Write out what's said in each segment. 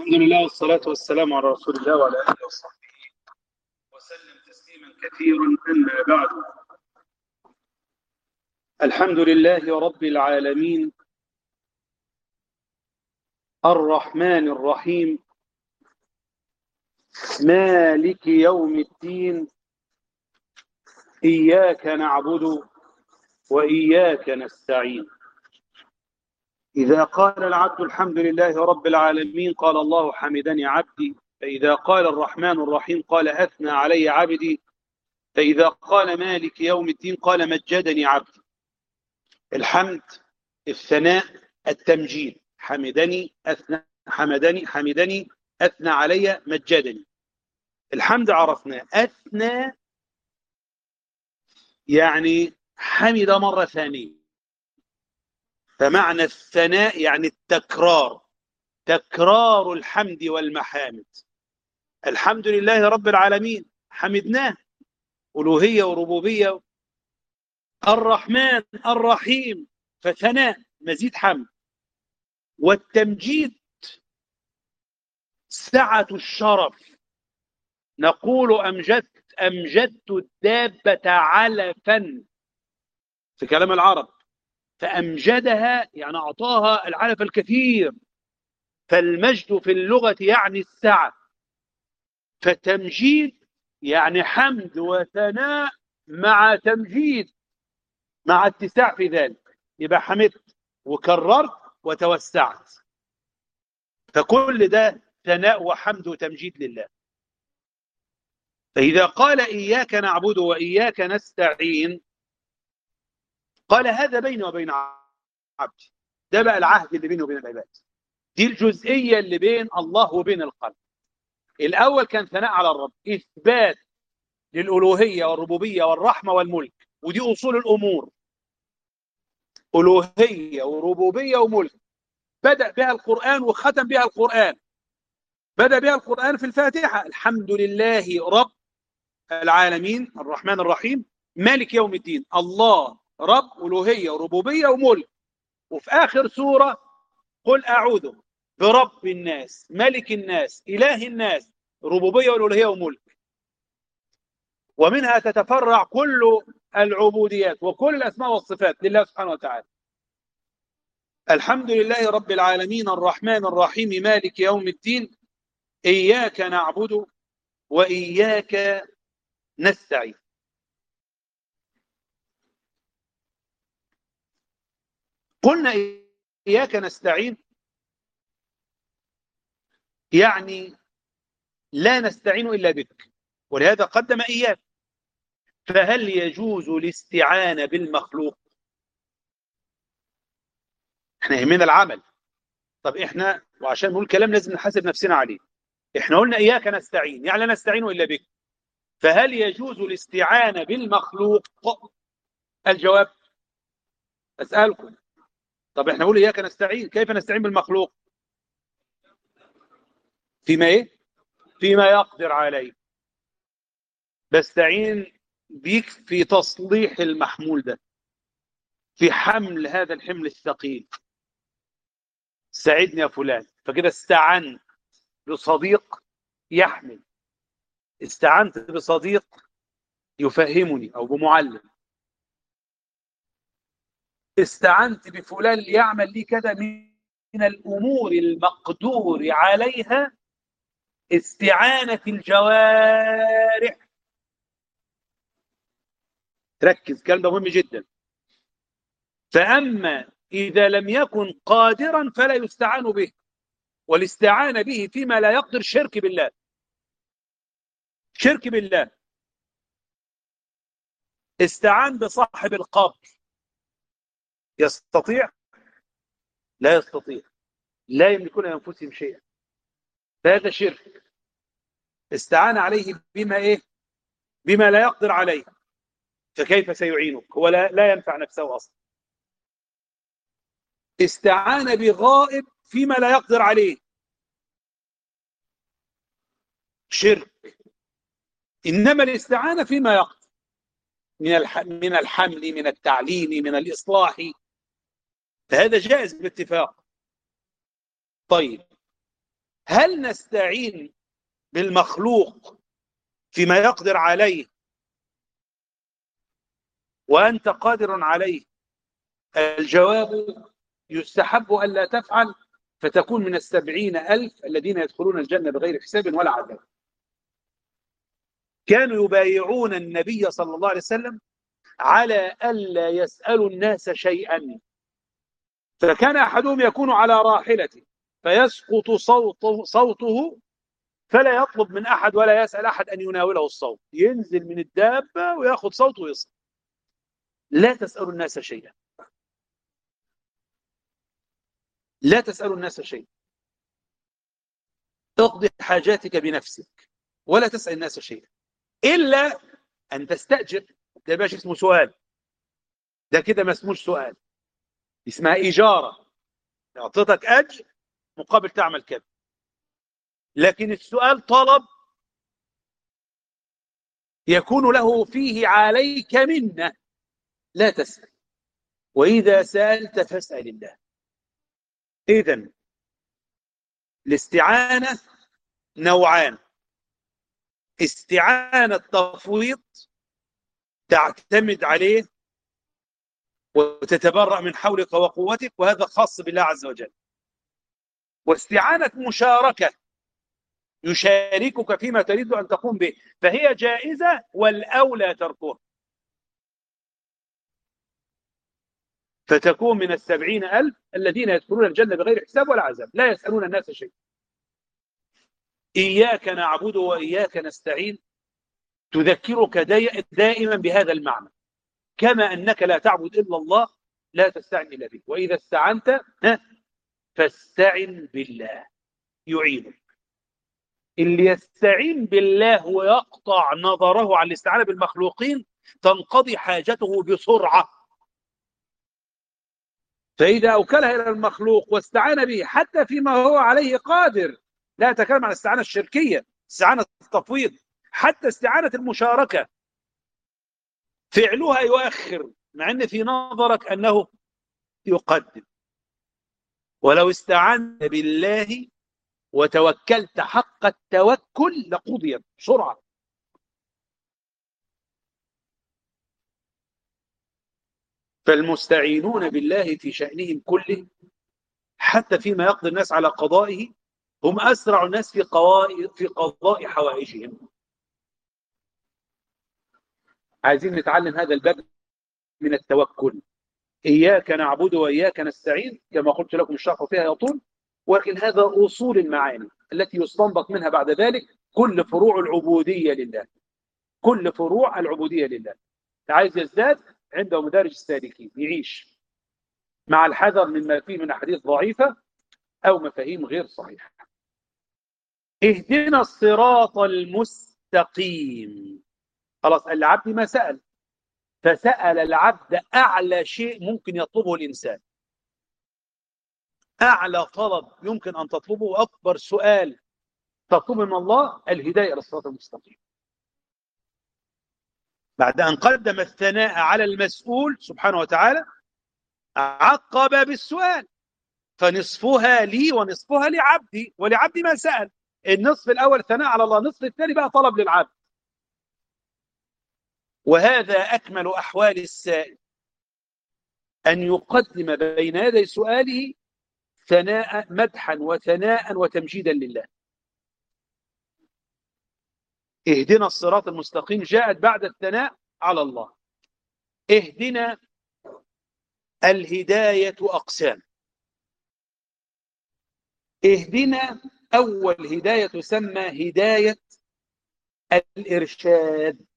الحمد لله والصلاة والسلام على رسول الله وعلى آله وصحبه وسلم تسليما كثيرا أما بعد الحمد لله رب العالمين الرحمن الرحيم مالك يوم الدين إياك نعبد وإياك نستعين إذا قال العبد الحمد لله رب العالمين قال الله حمدني عبدي فإذا قال الرحمن الرحيم قال أثنى علي عبدي فإذا قال مالك يوم الدين قال مجدني عبدي الحمد الثناء التمجيد حمدني أثنى حمدني حمدني أثنى علي مجدني الحمد عرفنا أثنى يعني حمد مرة ثانية فمعنى الثناء يعني التكرار تكرار الحمد والمحامد الحمد لله رب العالمين حمدناه ألوهية وربوبية الرحمن الرحيم فثناء مزيد حمد والتمجيد سعة الشرف نقول أمجدت أمجدت الدابة علفا في كلام العرب فأمجدها يعني أعطاها العلف الكثير فالمجد في اللغة يعني السعة فتمجيد يعني حمد وثناء مع تمجيد مع اتساع في ذلك يبقى حمدت وكررت وتوسعت فكل ده ثناء وحمد وتمجيد لله فإذا قال إياك نعبد وإياك نستعين قال هذا بيني وبين عبدي ده بقى العهد اللي بيني وبين العباد دي الجزئية اللي بين الله وبين القلب الأول كان ثناء على الرب إثبات للألوهية والربوبية والرحمة والملك ودي أصول الأمور ألوهية وربوبية وملك بدأ بها القرآن وختم بها القرآن بدأ بها القرآن في الفاتحة الحمد لله رب العالمين الرحمن الرحيم مالك يوم الدين الله رب ألوهية وربوبية وملك وفي آخر سورة قل أعوذ برب الناس ملك الناس إله الناس ربوبية والألوهية وملك ومنها تتفرع كل العبوديات وكل الأسماء والصفات لله سبحانه وتعالى الحمد لله رب العالمين الرحمن الرحيم مالك يوم الدين إياك نعبد وإياك نستعين قلنا إياك نستعين يعني لا نستعين إلا بك ولهذا قدم إياك فهل يجوز الاستعانة بالمخلوق احنا يهمنا العمل طب احنا وعشان نقول كلام لازم نحاسب نفسنا عليه احنا قلنا إياك نستعين يعني لا نستعين إلا بك فهل يجوز الاستعانة بالمخلوق الجواب أسألكم طب احنا نقول إياك نستعين كيف نستعين بالمخلوق فيما ايه فيما يقدر عليه بستعين بيك في تصليح المحمول ده في حمل هذا الحمل الثقيل ساعدني يا فلان فكده استعنت بصديق يحمل استعنت بصديق يفهمني او بمعلم استعنت بفلان ليعمل لي كذا من الامور المقدور عليها استعانه الجوارح ركز الكلام ده مهم جدا فاما اذا لم يكن قادرا فلا يستعان به والاستعانه به فيما لا يقدر شرك بالله شرك بالله استعان بصاحب القبر يستطيع لا يستطيع لا يملكون انفسهم شيئا فهذا شرك استعان عليه بما ايه بما لا يقدر عليه فكيف سيعينك هو لا, لا ينفع نفسه اصلا استعان بغائب فيما لا يقدر عليه شرك انما الاستعانه فيما يقدر من من الحمل من التعليم من الاصلاح فهذا جائز باتفاق طيب هل نستعين بالمخلوق فيما يقدر عليه وأنت قادر عليه الجواب يستحب ألا تفعل فتكون من السبعين ألف الذين يدخلون الجنة بغير حساب ولا عذاب كانوا يبايعون النبي صلى الله عليه وسلم على ألا يسألوا الناس شيئا فكان أحدهم يكون على راحلته فيسقط صوته, صوته فلا يطلب من أحد ولا يسأل أحد أن يناوله الصوت ينزل من الدابة ويأخذ صوته ويصل لا تسألوا الناس شيئا لا تسألوا الناس شيئا اقضي حاجاتك بنفسك ولا تسأل الناس شيئا إلا أن تستأجر ده باش اسمه سؤال ده كده ما اسموش سؤال اسمها إجارة أعطيتك أجر مقابل تعمل كذا لكن السؤال طلب يكون له فيه عليك منه لا تسأل وإذا سألت فاسأل الله إذا الاستعانة نوعان استعانة تفويض تعتمد عليه وتتبرأ من حولك وقوتك وهذا خاص بالله عز وجل واستعانة مشاركة يشاركك فيما تريد أن تقوم به فهي جائزة والأولى تركها فتكون من السبعين ألف الذين يدخلون الجنة بغير حساب ولا عذاب لا يسألون الناس شيء إياك نعبد وإياك نستعين تذكرك دائما بهذا المعنى كما أنك لا تعبد إلا الله لا تستعن إلا به وإذا استعنت فاستعن بالله يعينك اللي يستعين بالله ويقطع نظره عن الاستعانة بالمخلوقين تنقضي حاجته بسرعة فإذا أوكلها إلى المخلوق واستعان به حتى فيما هو عليه قادر لا أتكلم عن الاستعانة الشركية استعانة التفويض حتى استعانة المشاركة فعلها يؤخر مع أن في نظرك أنه يقدم ولو استعنت بالله وتوكلت حق التوكل لقضيت بسرعة فالمستعينون بالله في شأنهم كله حتى فيما يقضي الناس على قضائه هم أسرع الناس في قضاء في قضاء حوائجهم عايزين نتعلم هذا الباب من التوكل إياك نعبد وإياك نستعين كما قلت لكم الشرح فيها يطول ولكن هذا أصول المعاني التي يستنبط منها بعد ذلك كل فروع العبودية لله كل فروع العبودية لله عايز يزداد عنده مدارج السالكين يعيش مع الحذر مما فيه من أحاديث ضعيفة أو مفاهيم غير صحيحة اهدنا الصراط المستقيم خلاص العبد ما سأل فسأل العبد أعلى شيء ممكن يطلبه الإنسان أعلى طلب يمكن أن تطلبه وأكبر سؤال تطلب من الله الهداية للصراط المستقيم بعد أن قدم الثناء على المسؤول سبحانه وتعالى عقب بالسؤال فنصفها لي ونصفها لعبدي ولعبدي ما سأل النصف الأول ثناء على الله النصف الثاني بقى طلب للعبد وهذا أكمل أحوال السائل أن يقدم بين يدي سؤاله ثناء مدحا وثناء وتمجيدا لله اهدنا الصراط المستقيم جاءت بعد الثناء على الله اهدنا الهداية أقسام اهدنا أول هداية تسمى هداية الإرشاد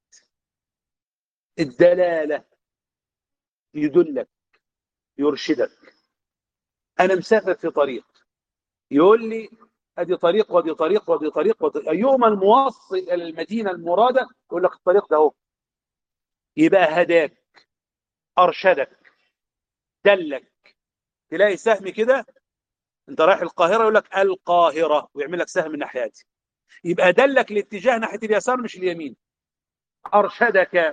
الدلالة يدلك يرشدك أنا مسافر في طريق يقول لي ادي طريق ودي طريق ودي طريق ودي ايهما الموصل الى المدينه المراده يقول لك الطريق ده اهو يبقى هداك ارشدك دلك تلاقي سهم كده انت رايح القاهره يقول لك القاهره ويعمل لك سهم الناحيه دي يبقى دلك الاتجاه ناحيه اليسار مش اليمين ارشدك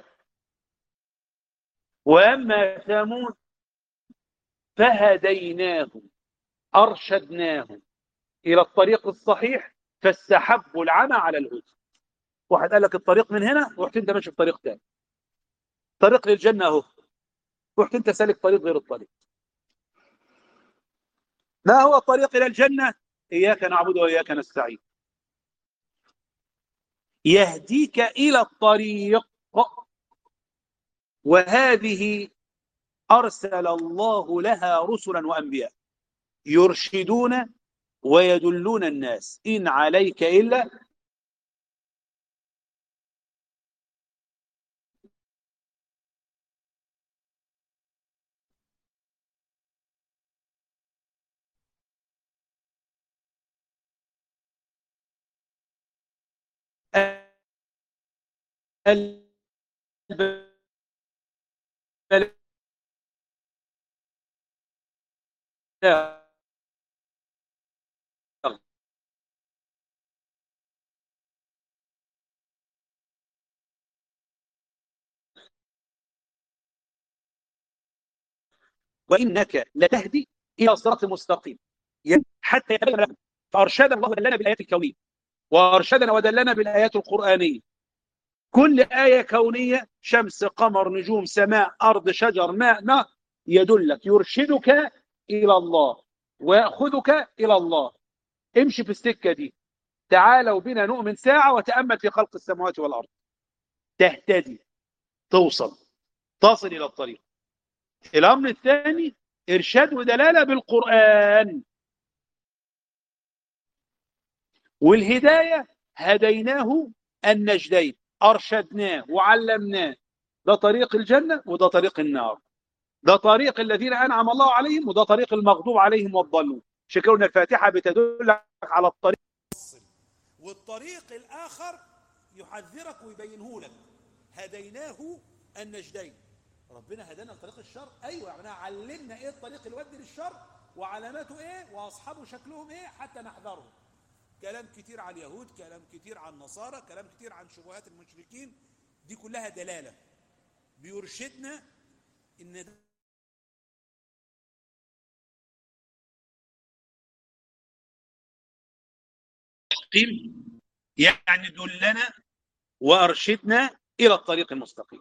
واما ثمود فهديناهم ارشدناهم إلى الطريق الصحيح فاستحبوا العمى على الهدى واحد قال لك الطريق من هنا رحت انت ماشي في طريق ثاني طريق للجنة اهو رحت انت سالك طريق غير الطريق ما هو الطريق إلى الجنة إياك نعبد وإياك نستعين يهديك إلى الطريق وهذه أرسل الله لها رسلا وأنبياء يرشدون ويدلون الناس إن عليك إلا وإنك لتهدي إلى صراط مستقيم حتى يتبين فأرشدنا الله ودلنا بالآيات الكونية وأرشدنا ودلنا بالآيات القرآنية كل آية كونية شمس قمر نجوم سماء أرض شجر ماء نهر يدلك يرشدك إلى الله ويأخذك إلى الله امشي في السكة دي تعالوا بنا نؤمن ساعة وتأمل في خلق السماوات والأرض تهتدي توصل تصل إلى الطريق الأمر الثاني إرشاد ودلالة بالقرآن والهداية هديناه النجدين أرشدناه وعلمناه ده طريق الجنة وده طريق النار ده طريق الذين أنعم الله عليهم وده طريق المغضوب عليهم والضالون شكرنا الفاتحة بتدلك على الطريق والطريق الآخر يحذرك ويبينه لك هديناه النجدين ربنا هدانا لطريق الشر ايوه يعني علمنا ايه الطريق اللي يودي للشر وعلاماته ايه واصحابه شكلهم ايه حتى نحذره كلام كتير عن اليهود كلام كتير عن النصارى كلام كتير عن شبهات المشركين دي كلها دلاله بيرشدنا ان ده يعني دلنا وارشدنا الى الطريق المستقيم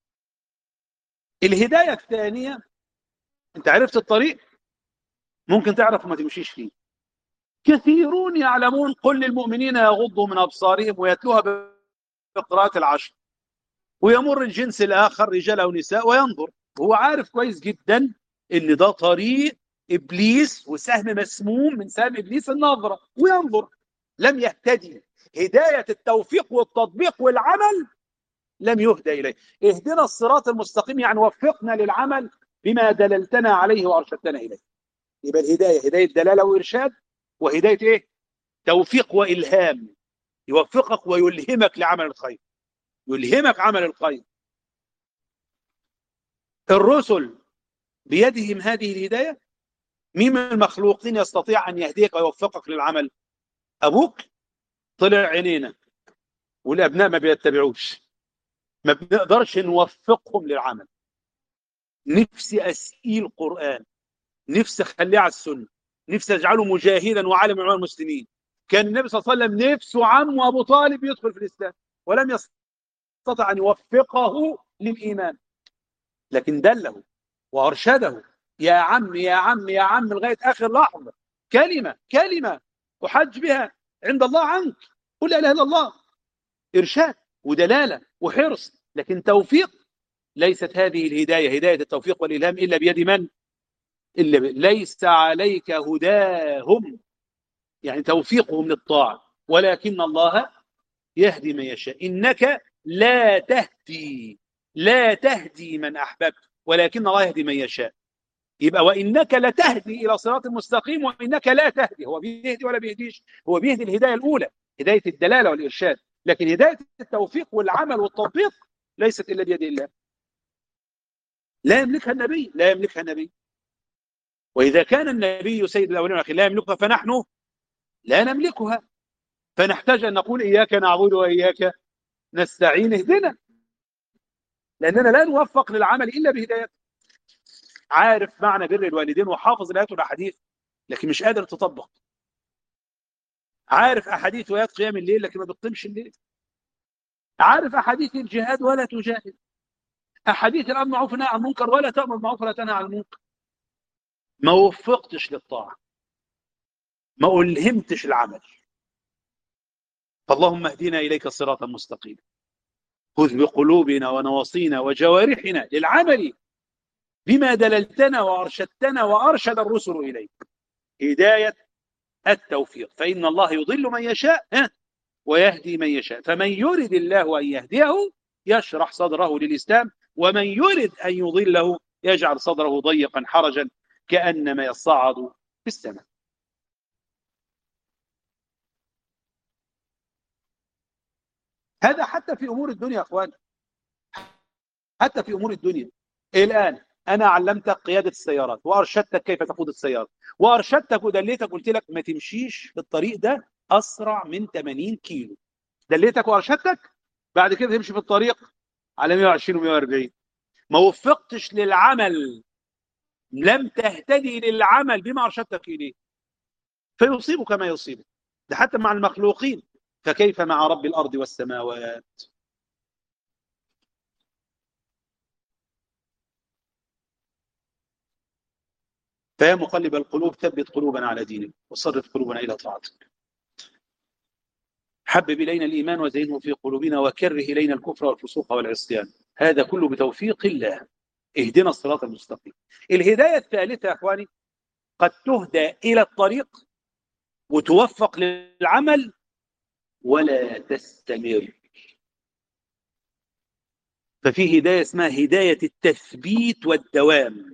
الهدايه الثانيه انت عرفت الطريق ممكن تعرف وما تمشيش فيه كثيرون يعلمون قل للمؤمنين يغضوا من ابصارهم ويتلوها بقراءه العشر ويمر الجنس الاخر رجال او نساء وينظر هو عارف كويس جدا ان ده طريق ابليس وسهم مسموم من سهم ابليس النظره وينظر لم يهتدي هدايه التوفيق والتطبيق والعمل لم يهدى إليه اهدنا الصراط المستقيم يعني وفقنا للعمل بما دللتنا عليه وأرشدتنا إليه يبقى الهداية هداية دلالة وإرشاد وهداية إيه توفيق وإلهام يوفقك ويلهمك لعمل الخير يلهمك عمل الخير الرسل بيدهم هذه الهداية مين من المخلوقين يستطيع أن يهديك ويوفقك للعمل أبوك طلع عينينا والأبناء ما بيتبعوش ما بنقدرش نوفقهم للعمل نفسي أسئيل القرآن نفسي أخليه على السنة نفسي أجعله مجاهدا وعالم علماء المسلمين كان النبي صلى الله عليه وسلم نفسه عمه أبو طالب يدخل في الإسلام ولم يستطع أن يوفقه للإيمان لكن دله وأرشده يا عم يا عم يا عم لغاية آخر لحظة كلمة كلمة أحج بها عند الله عنك قل لا إله إلا الله إرشاد ودلالة وحرص لكن توفيق ليست هذه الهداية هداية التوفيق والإلهام إلا بيد من؟ إلا ب... ليس عليك هداهم يعني توفيقهم للطاعة ولكن الله يهدي من يشاء إنك لا تهدي لا تهدي من أحببت ولكن الله يهدي من يشاء يبقى وإنك لتهدي إلى صراط مستقيم وإنك لا تهدي هو بيهدي ولا بيهديش هو بيهدي الهداية الأولى هداية الدلالة والإرشاد لكن هداية التوفيق والعمل والتطبيق ليست إلا بيد الله لا يملكها النبي لا يملكها النبي وإذا كان النبي سيد الأولين والآخرين لا يملكها فنحن لا نملكها فنحتاج أن نقول إياك نعبد وإياك نستعين اهدنا لأننا لا نوفق للعمل إلا بهدايته عارف معنى بر الوالدين وحافظ الآيات والأحاديث لكن مش قادر تطبق عارف احاديث ويات قيام الليل لكن ما بتقيمش الليل عارف احاديث الجهاد ولا تجاهد احاديث الامر معروف والنهي عن المنكر ولا تامر بالمعروف ولا تنهى عن المنكر ما وفقتش للطاعه ما الهمتش العمل فاللهم اهدنا اليك صراطا مستقيما خذ بقلوبنا ونواصينا وجوارحنا للعمل بما دللتنا وارشدتنا وارشد الرسل اليك هدايه التوفيق فان الله يضل من يشاء ويهدي من يشاء فمن يرد الله ان يهديه يشرح صدره للاسلام ومن يرد ان يضله يجعل صدره ضيقا حرجا كانما يصعد في السماء هذا حتى في امور الدنيا يا اخوان حتى في امور الدنيا الان انا علمتك قياده السيارات وارشدتك كيف تقود السياره وارشدتك ودليتك قلت لك ما تمشيش في الطريق ده اسرع من 80 كيلو دليتك وارشدتك بعد كده تمشي في الطريق على 120 و140 ما وفقتش للعمل لم تهتدي للعمل بما ارشدتك اليه فيصيبك ما يصيبك ده حتى مع المخلوقين فكيف مع رب الارض والسماوات فيا مقلب القلوب ثبت قلوبنا على دينك وصرف قلوبنا الى طاعتك حبب الينا الايمان وزينه في قلوبنا وكره الينا الكفر والفسوق والعصيان هذا كله بتوفيق الله اهدنا الصراط المستقيم الهدايه الثالثه يا اخواني قد تهدى الى الطريق وتوفق للعمل ولا تستمر ففي هدايه اسمها هدايه التثبيت والدوام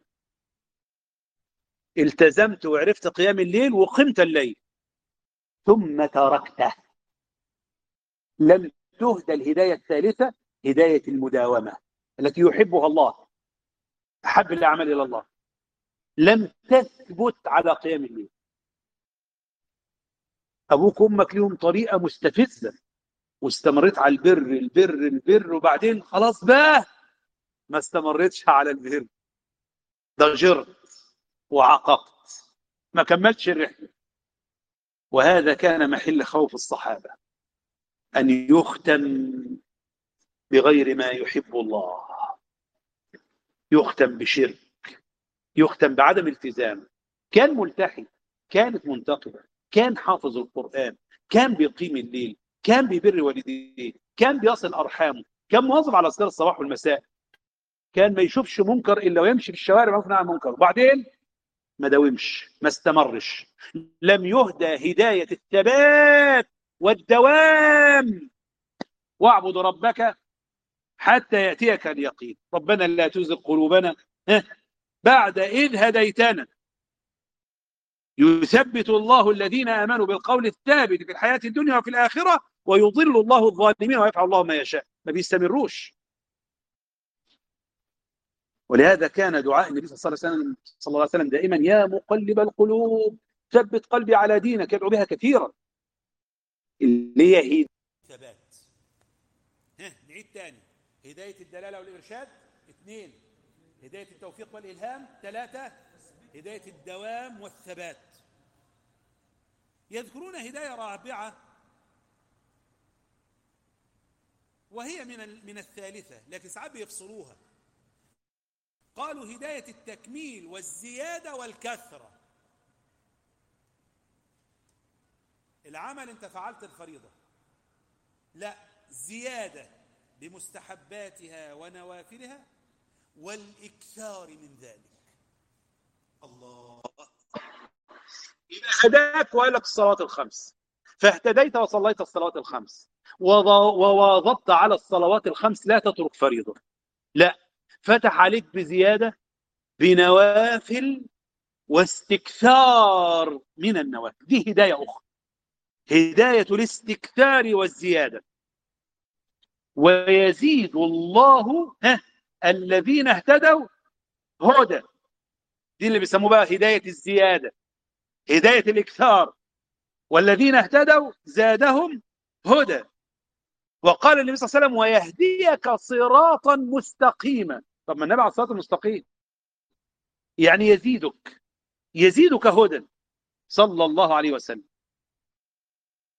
التزمت وعرفت قيام الليل وقمت الليل ثم تركته لم تهدى الهدايه الثالثه هدايه المداومه التي يحبها الله احب الاعمال الى الله لم تثبت على قيام الليل ابوك وامك ليهم طريقه مستفزه واستمريت على البر البر البر وبعدين خلاص بقى ما استمرتش على البر ضجرت وعققت ما كملتش الرحله وهذا كان محل خوف الصحابه ان يختم بغير ما يحب الله يختم بشرك يختم بعدم التزام كان ملتحي كانت منتقبه كان حافظ القرآن كان بيقيم الليل كان بيبر والديه كان بيصل أرحامه كان مواظب على أذكار الصباح والمساء كان ما يشوفش منكر إلا ويمشي في الشوارع ما عن منكر وبعدين ما داومش ما استمرش لم يهدى هداية الثبات والدوام واعبد ربك حتى يأتيك اليقين ربنا لا تزغ قلوبنا بعد إذ هديتنا يثبت الله الذين امنوا بالقول الثابت في الحياه الدنيا وفي الاخره ويضل الله الظالمين ويفعل الله ما يشاء ما بيستمروش ولهذا كان دعاء النبي صلى الله عليه وسلم صلى الله عليه وسلم دائما يا مقلب القلوب ثبت قلبي على دينك يدعو بها كثيرا اللي هي ثبات ها نعيد تاني هدايه الدلاله والارشاد اثنين هدايه التوفيق والالهام ثلاثه هداية الدوام والثبات يذكرون هداية رابعة وهي من من الثالثة لكن ساعات بيفصلوها قالوا هداية التكميل والزيادة والكثرة العمل انت فعلت الفريضة لا زيادة بمستحباتها ونوافلها والإكثار من ذلك الله إذا هداك وقال لك الصلاة الخمس فاهتديت وصليت الصلاة الخمس وواظبت على الصلوات الخمس لا تترك فريضة لا فتح عليك بزيادة بنوافل واستكثار من النوافل دي هداية أخرى هداية الاستكثار والزيادة ويزيد الله ها الذين اهتدوا هدى دي اللي بيسموه بقى هداية الزيادة هداية الإكثار والذين اهتدوا زادهم هدى وقال النبي صلى الله عليه وسلم ويهديك صراطا مستقيما طب ما النبي على الصراط المستقيم يعني يزيدك يزيدك هدى صلى الله عليه وسلم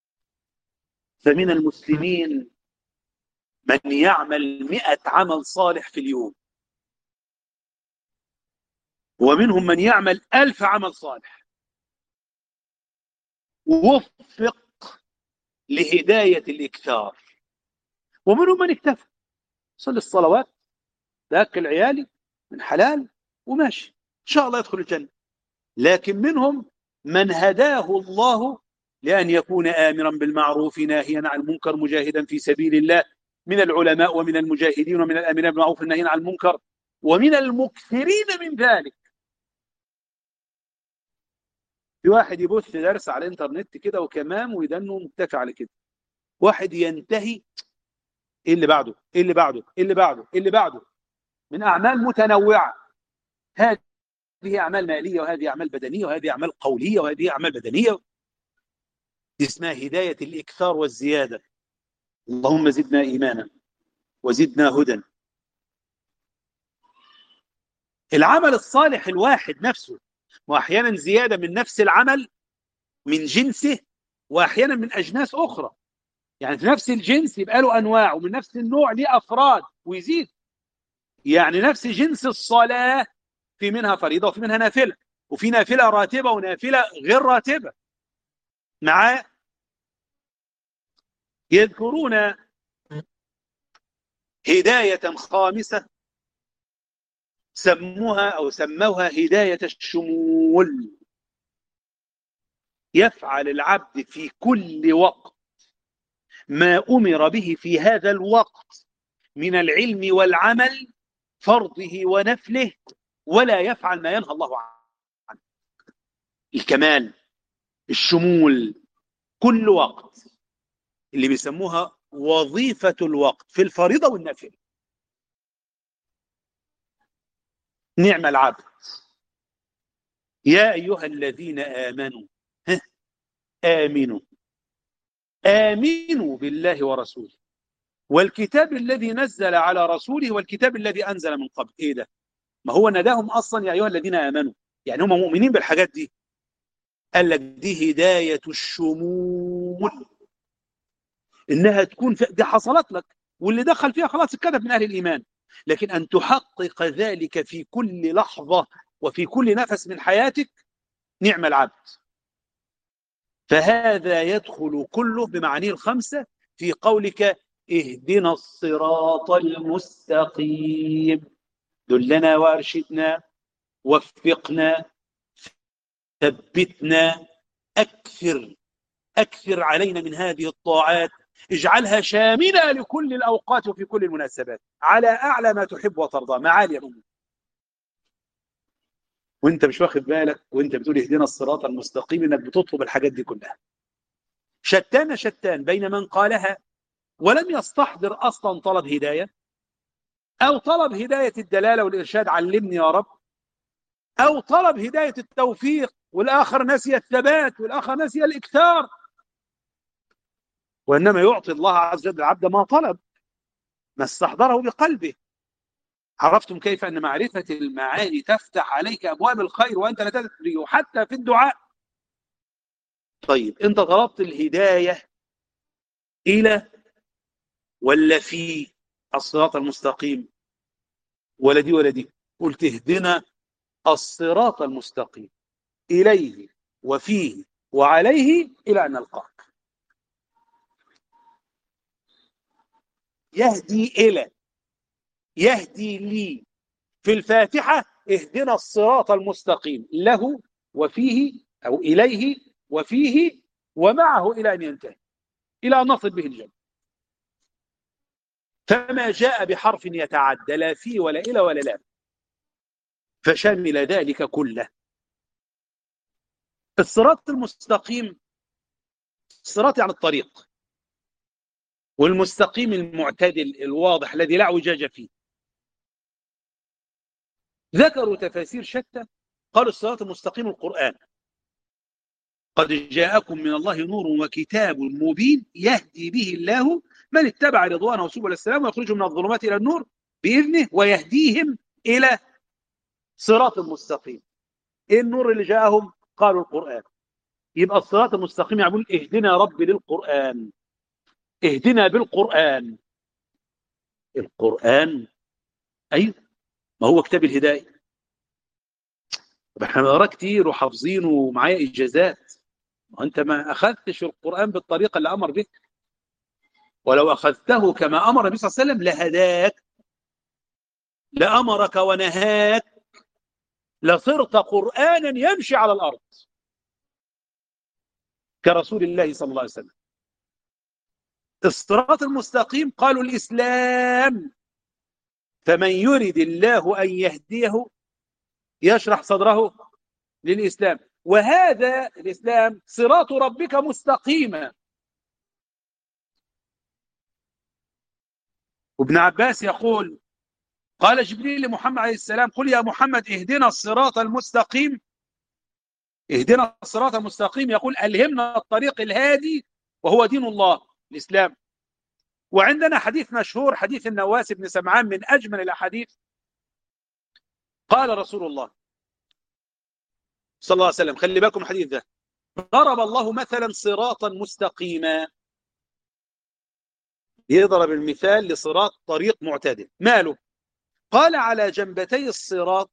فمن المسلمين من يعمل مئة عمل صالح في اليوم ومنهم من يعمل ألف عمل صالح وفق لهداية الإكثار ومنهم من اكتفى صلي الصلوات تأكل عيالي من حلال وماشي إن شاء الله يدخل الجنة لكن منهم من هداه الله لأن يكون آمرا بالمعروف ناهيا عن المنكر مجاهدا في سبيل الله من العلماء ومن المجاهدين ومن الآمرين بالمعروف الناهين عن المنكر ومن المكثرين من ذلك في واحد يبث درس على الانترنت كده وكمام ويدنه متكى على كده واحد ينتهي ايه اللي بعده ايه اللي بعده ايه اللي بعده ايه اللي بعده من اعمال متنوعه هذه اعمال ماليه وهذه اعمال بدنيه وهذه اعمال قوليه وهذه اعمال بدنيه دي اسمها هدايه الاكثار والزياده اللهم زدنا ايمانا وزدنا هدى العمل الصالح الواحد نفسه واحيانا زياده من نفس العمل من جنسه واحيانا من اجناس اخرى يعني في نفس الجنس يبقى له انواع ومن نفس النوع ليه افراد ويزيد يعني نفس جنس الصلاه في منها فريضه وفي منها نافله وفي نافله راتبه ونافله غير راتبه معاه يذكرون هدايه خامسه سموها او سموها هدايه الشمول يفعل العبد في كل وقت ما امر به في هذا الوقت من العلم والعمل فرضه ونفله ولا يفعل ما ينهى الله عنه الكمال الشمول كل وقت اللي بيسموها وظيفة الوقت في الفريضة والنافلة نعم العبد يا أيها الذين آمنوا آمنوا آمنوا بالله ورسوله والكتاب الذي نزل على رسوله والكتاب الذي أنزل من قبل إيه ده ما هو نداهم أصلا يا أيها الذين آمنوا يعني هم مؤمنين بالحاجات دي قال لك دي هداية الشمول إنها تكون دي حصلت لك واللي دخل فيها خلاص اتكتب من أهل الإيمان لكن أن تحقق ذلك في كل لحظة وفي كل نفس من حياتك نعم العبد فهذا يدخل كله بمعانيه الخمسة في قولك اهدنا الصراط المستقيم دلنا وارشدنا وفقنا ثبتنا أكثر أكثر علينا من هذه الطاعات اجعلها شاملة لكل الأوقات وفي كل المناسبات على أعلى ما تحب وترضى معالي أمي وانت مش واخد بالك وانت بتقول اهدنا الصراط المستقيم انك بتطلب الحاجات دي كلها شتان شتان بين من قالها ولم يستحضر اصلا طلب هدايه او طلب هدايه الدلاله والارشاد علمني يا رب او طلب هدايه التوفيق والاخر نسي الثبات والاخر نسي الاكثار وانما يعطي الله عز وجل العبد ما طلب ما استحضره بقلبه عرفتم كيف ان معرفه المعاني تفتح عليك ابواب الخير وانت لا تدري حتى في الدعاء طيب انت طلبت الهدايه الى ولا في الصراط المستقيم ولا دي ولا دي قلت اهدنا الصراط المستقيم اليه وفيه وعليه الى ان نلقاك يهدي الى يهدي لي في الفاتحة اهدنا الصراط المستقيم له وفيه أو إليه وفيه ومعه إلى أن ينتهي إلى أن نصل به الجنة فما جاء بحرف يتعدى لا فيه ولا إلى ولا لا فشمل ذلك كله الصراط المستقيم الصراط يعني الطريق والمستقيم المعتدل الواضح الذي لا اعوجاج فيه ذكروا تفاسير شتى قالوا الصراط المستقيم القرآن قد جاءكم من الله نور وكتاب مبين يهدي به الله من اتبع رضوانه سبل السلام ويخرجهم من الظلمات إلى النور بإذنه ويهديهم إلى صراط مستقيم إيه النور اللي جاءهم قالوا القرآن يبقى الصراط المستقيم يقول اهدنا رب للقرآن اهدنا بالقرآن القرآن أيوه ما هو كتاب الهداية طب احنا بنقراه كتير وحافظينه ومعايا إجازات وأنت ما أخذتش القرآن بالطريقة اللي أمر بك ولو أخذته كما أمر النبي صلى الله عليه وسلم لهداك لأمرك ونهاك لصرت قرآنا يمشي على الأرض كرسول الله صلى الله عليه وسلم الصراط المستقيم قالوا الإسلام فمن يرد الله أن يهديه يشرح صدره للإسلام وهذا الإسلام صراط ربك مستقيما وابن عباس يقول قال جبريل لمحمد عليه السلام قل يا محمد اهدنا الصراط المستقيم اهدنا الصراط المستقيم يقول ألهمنا الطريق الهادي وهو دين الله الإسلام وعندنا حديث مشهور حديث النواس بن سمعان من أجمل الأحاديث قال رسول الله صلى الله عليه وسلم خلي بالكم الحديث ده ضرب الله مثلا صراطا مستقيما يضرب المثال لصراط طريق معتدل ماله قال على جنبتي الصراط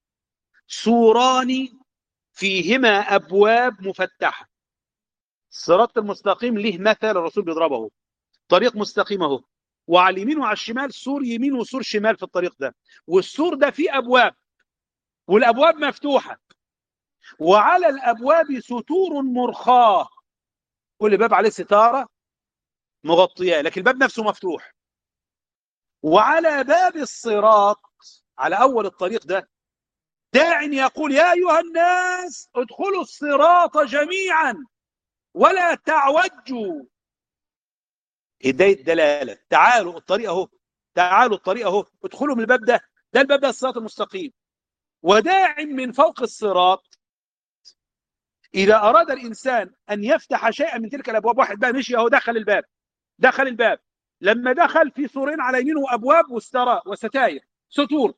سوران فيهما أبواب مفتحة الصراط المستقيم له مثل الرسول بيضربه طريق مستقيم اهو وعلى اليمين وعلى الشمال سور يمين وسور شمال في الطريق ده والسور ده فيه أبواب والأبواب مفتوحة وعلى الأبواب ستور مرخاة كل باب عليه ستارة مغطياه لكن الباب نفسه مفتوح وعلى باب الصراط على أول الطريق ده داع يقول يا أيها الناس ادخلوا الصراط جميعا ولا تعوجوا هداية دلالة تعالوا الطريق اهو تعالوا الطريق اهو ادخلوا من الباب ده ده الباب ده الصراط المستقيم وداع من فوق الصراط إذا أراد الإنسان أن يفتح شيئا من تلك الأبواب واحد بقى مشي أهو دخل الباب دخل الباب لما دخل في سورين على يمينه أبواب وستراء وستاير ستور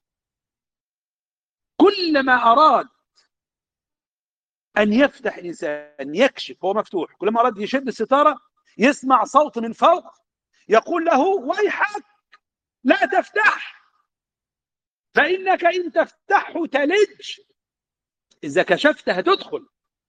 كلما أراد أن يفتح الإنسان يكشف هو مفتوح كلما أراد يشد الستارة يسمع صوت من فوق يقول له ويحك لا تفتح فإنك إن تفتحه تلج إذا كشفت هتدخل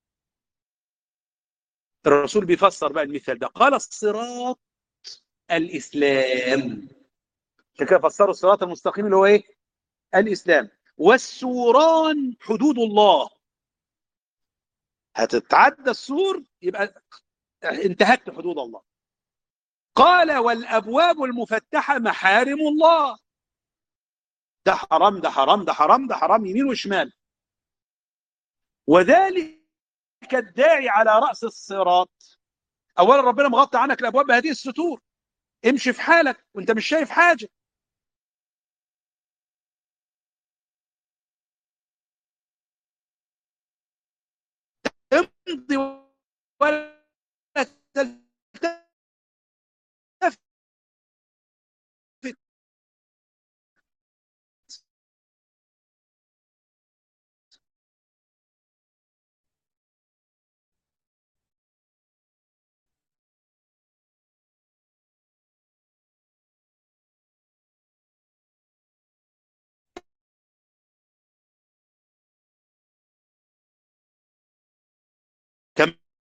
الرسول بيفسر بقى المثال ده قال الصراط الإسلام كده فسروا الصراط المستقيم اللي هو إيه الإسلام والسوران حدود الله هتتعدى السور يبقى انتهكت حدود الله قال والأبواب المفتحة محارم الله ده حرام ده حرام ده حرام ده حرام يمين وشمال وذلك الداعي على رأس الصراط أولا ربنا مغطى عنك الأبواب بهذه الستور امشي في حالك وانت مش شايف حاجة امضي ولا تلتفت كم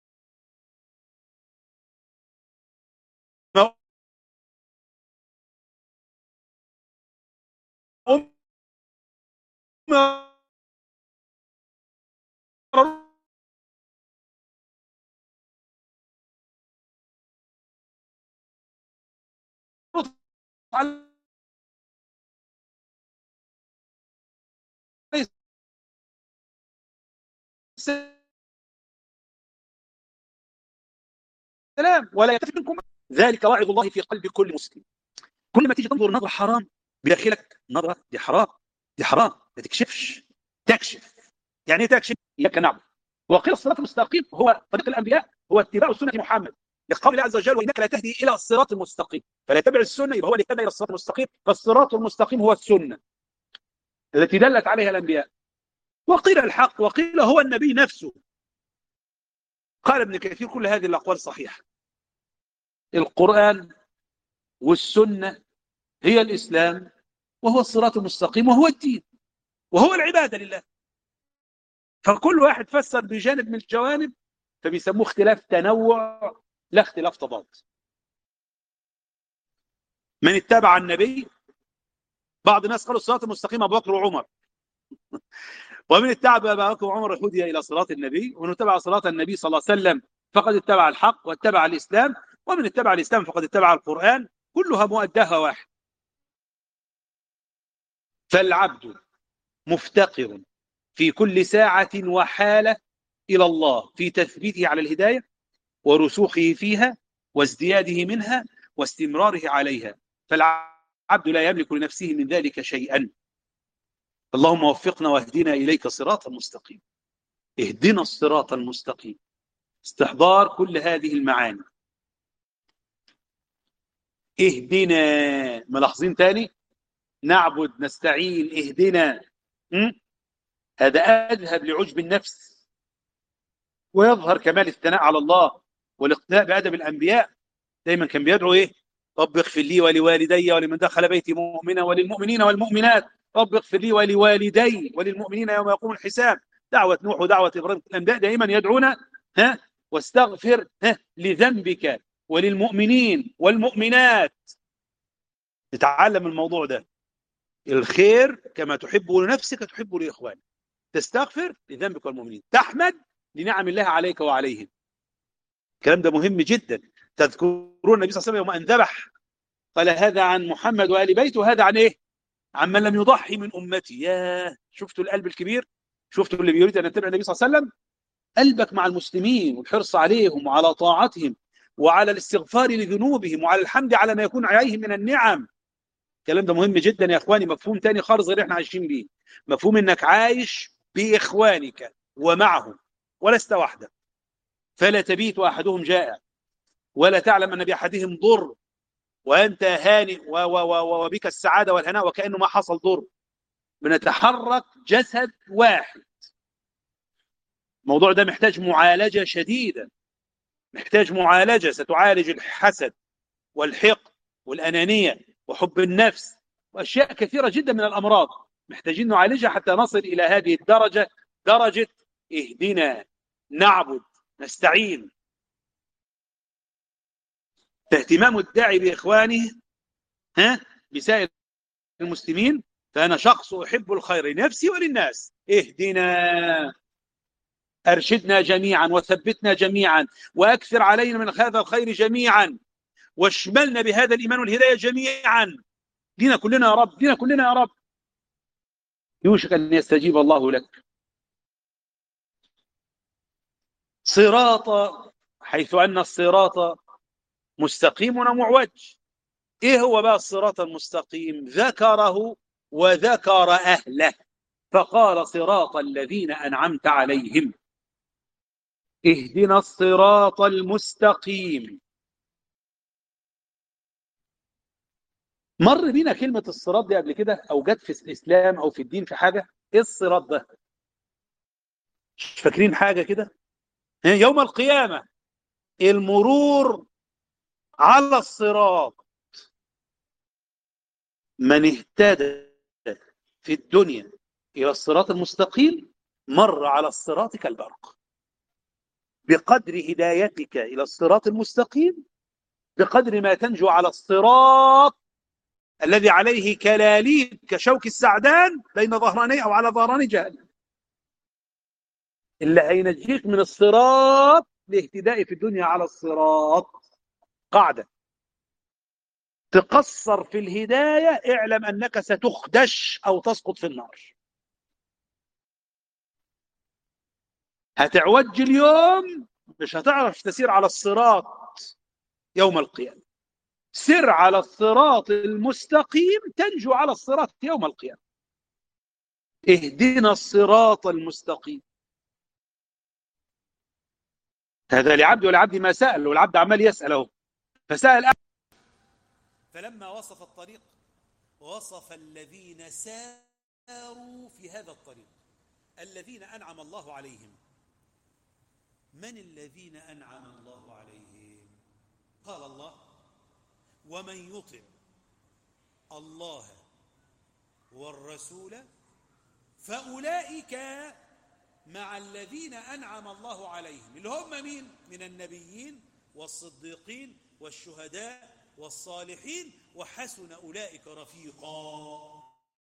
السلام ولا يتفق منكم ذلك واعظ الله في قلب كل مسلم كل ما تيجي تنظر نظرة حرام بداخلك نظرة دي حرام دي حرام ما تكشفش تكشف يعني ايه تكشف اياك نعبد وقيل الصراط المستقيم هو طريق الانبياء هو اتباع سنه محمد لقول الله عز وجل وانك لا تهدي الى الصراط المستقيم فلا يتبع السنه يبقى هو اللي يهدي الى الصراط المستقيم فالصراط المستقيم هو السنه التي دلت عليها الانبياء وقيل الحق وقيل هو النبي نفسه قال ابن كثير كل هذه الاقوال صحيحه القرآن والسنة هي الإسلام وهو الصراط المستقيم وهو الدين وهو العبادة لله فكل واحد فسر بجانب من الجوانب فبيسموه اختلاف تنوع لا اختلاف تضاد من اتبع النبي بعض الناس قالوا الصراط المستقيم ابو بكر وعمر ومن اتبع ابا بكر وعمر هدي الى صراط النبي ومن اتبع صراط النبي صلى الله عليه وسلم فقد اتبع الحق واتبع الاسلام ومن اتبع الاسلام فقد اتبع القران كلها مؤداها واحد فالعبد مفتقر في كل ساعة وحالة إلى الله في تثبيته على الهداية ورسوخه فيها وازدياده منها واستمراره عليها فالعبد لا يملك لنفسه من ذلك شيئا اللهم وفقنا واهدنا إليك صراطا مستقيم اهدنا الصراط المستقيم استحضار كل هذه المعاني اهدنا ملاحظين تاني نعبد نستعين اهدنا م? هذا أذهب لعجب النفس ويظهر كمال الثناء على الله والاقتناء بأدب الأنبياء دايما كان بيدعو إيه رب اغفر لي ولوالدي ولمن دخل بيتي مؤمنا وللمؤمنين والمؤمنات رب اغفر لي ولوالدي وللمؤمنين يوم يقوم الحساب دعوة نوح ودعوة إبراهيم الأنبياء دائما يدعون ها واستغفر ها لذنبك وللمؤمنين والمؤمنات نتعلم الموضوع ده الخير كما تحب لنفسك تحب لإخوانك تستغفر لذنبك والمؤمنين تحمد لنعم الله عليك وعليهم الكلام ده مهم جدا تذكرون النبي صلى الله عليه وسلم يوم أن ذبح قال هذا عن محمد وآل بيته وهذا عن إيه عن من لم يضحي من أمتي يا شفتوا القلب الكبير شفتوا اللي بيريد أن يتبع النبي صلى الله عليه وسلم قلبك مع المسلمين والحرص عليهم وعلى طاعتهم وعلى الاستغفار لذنوبهم وعلى الحمد على ما يكون عليهم من النعم الكلام ده مهم جدا يا اخواني مفهوم تاني خالص غير احنا عايشين بيه مفهوم انك عايش باخوانك ومعهم ولست وحدك فلا تبيت احدهم جائع ولا تعلم ان باحدهم ضر وانت هانئ وبك السعاده والهناء وكانه ما حصل ضر بنتحرك جسد واحد الموضوع ده محتاج معالجه شديده محتاج معالجه ستعالج الحسد والحقد والانانيه وحب النفس واشياء كثيره جدا من الامراض محتاجين نعالجها حتى نصل الى هذه الدرجه درجه اهدنا نعبد نستعين فاهتمام الداعي باخوانه ها بسائر المسلمين فانا شخص احب الخير لنفسي وللناس اهدنا ارشدنا جميعا وثبتنا جميعا واكثر علينا من هذا الخير جميعا واشملنا بهذا الايمان والهدايه جميعا دينا كلنا يا رب دينا كلنا يا رب يوشك ان يستجيب الله لك صراط حيث ان الصراط مستقيم ومعوج ايه هو بقى الصراط المستقيم ذكره وذكر اهله فقال صراط الذين انعمت عليهم اهدنا الصراط المستقيم مر بينا كلمة الصراط دي قبل كده أو جت في الإسلام أو في الدين في حاجة إيه الصراط ده مش فاكرين حاجة كده يوم القيامة المرور على الصراط من اهتدى في الدنيا إلى الصراط المستقيم مر على الصراط كالبرق بقدر هدايتك إلى الصراط المستقيم بقدر ما تنجو على الصراط الذي عليه كلاليب كشوك السعدان بين ظهراني أو على ظهراني جهنم اللي هينجيك من الصراط لاهتداء في الدنيا على الصراط قاعدة تقصر في الهداية اعلم أنك ستخدش أو تسقط في النار هتعوج اليوم مش هتعرف تسير على الصراط يوم القيامة سر على الصراط المستقيم تنجو على الصراط يوم القيامة اهدنا الصراط المستقيم هذا لعبد ولعبد ما سأل والعبد عمال يسأله فسأل فلما وصف الطريق وصف الذين ساروا في هذا الطريق الذين أنعم الله عليهم من الذين أنعم الله عليهم قال الله ومن يطع الله والرسول فأولئك مع الذين أنعم الله عليهم اللي هم مين من النبيين والصديقين والشهداء والصالحين وحسن أولئك رفيقا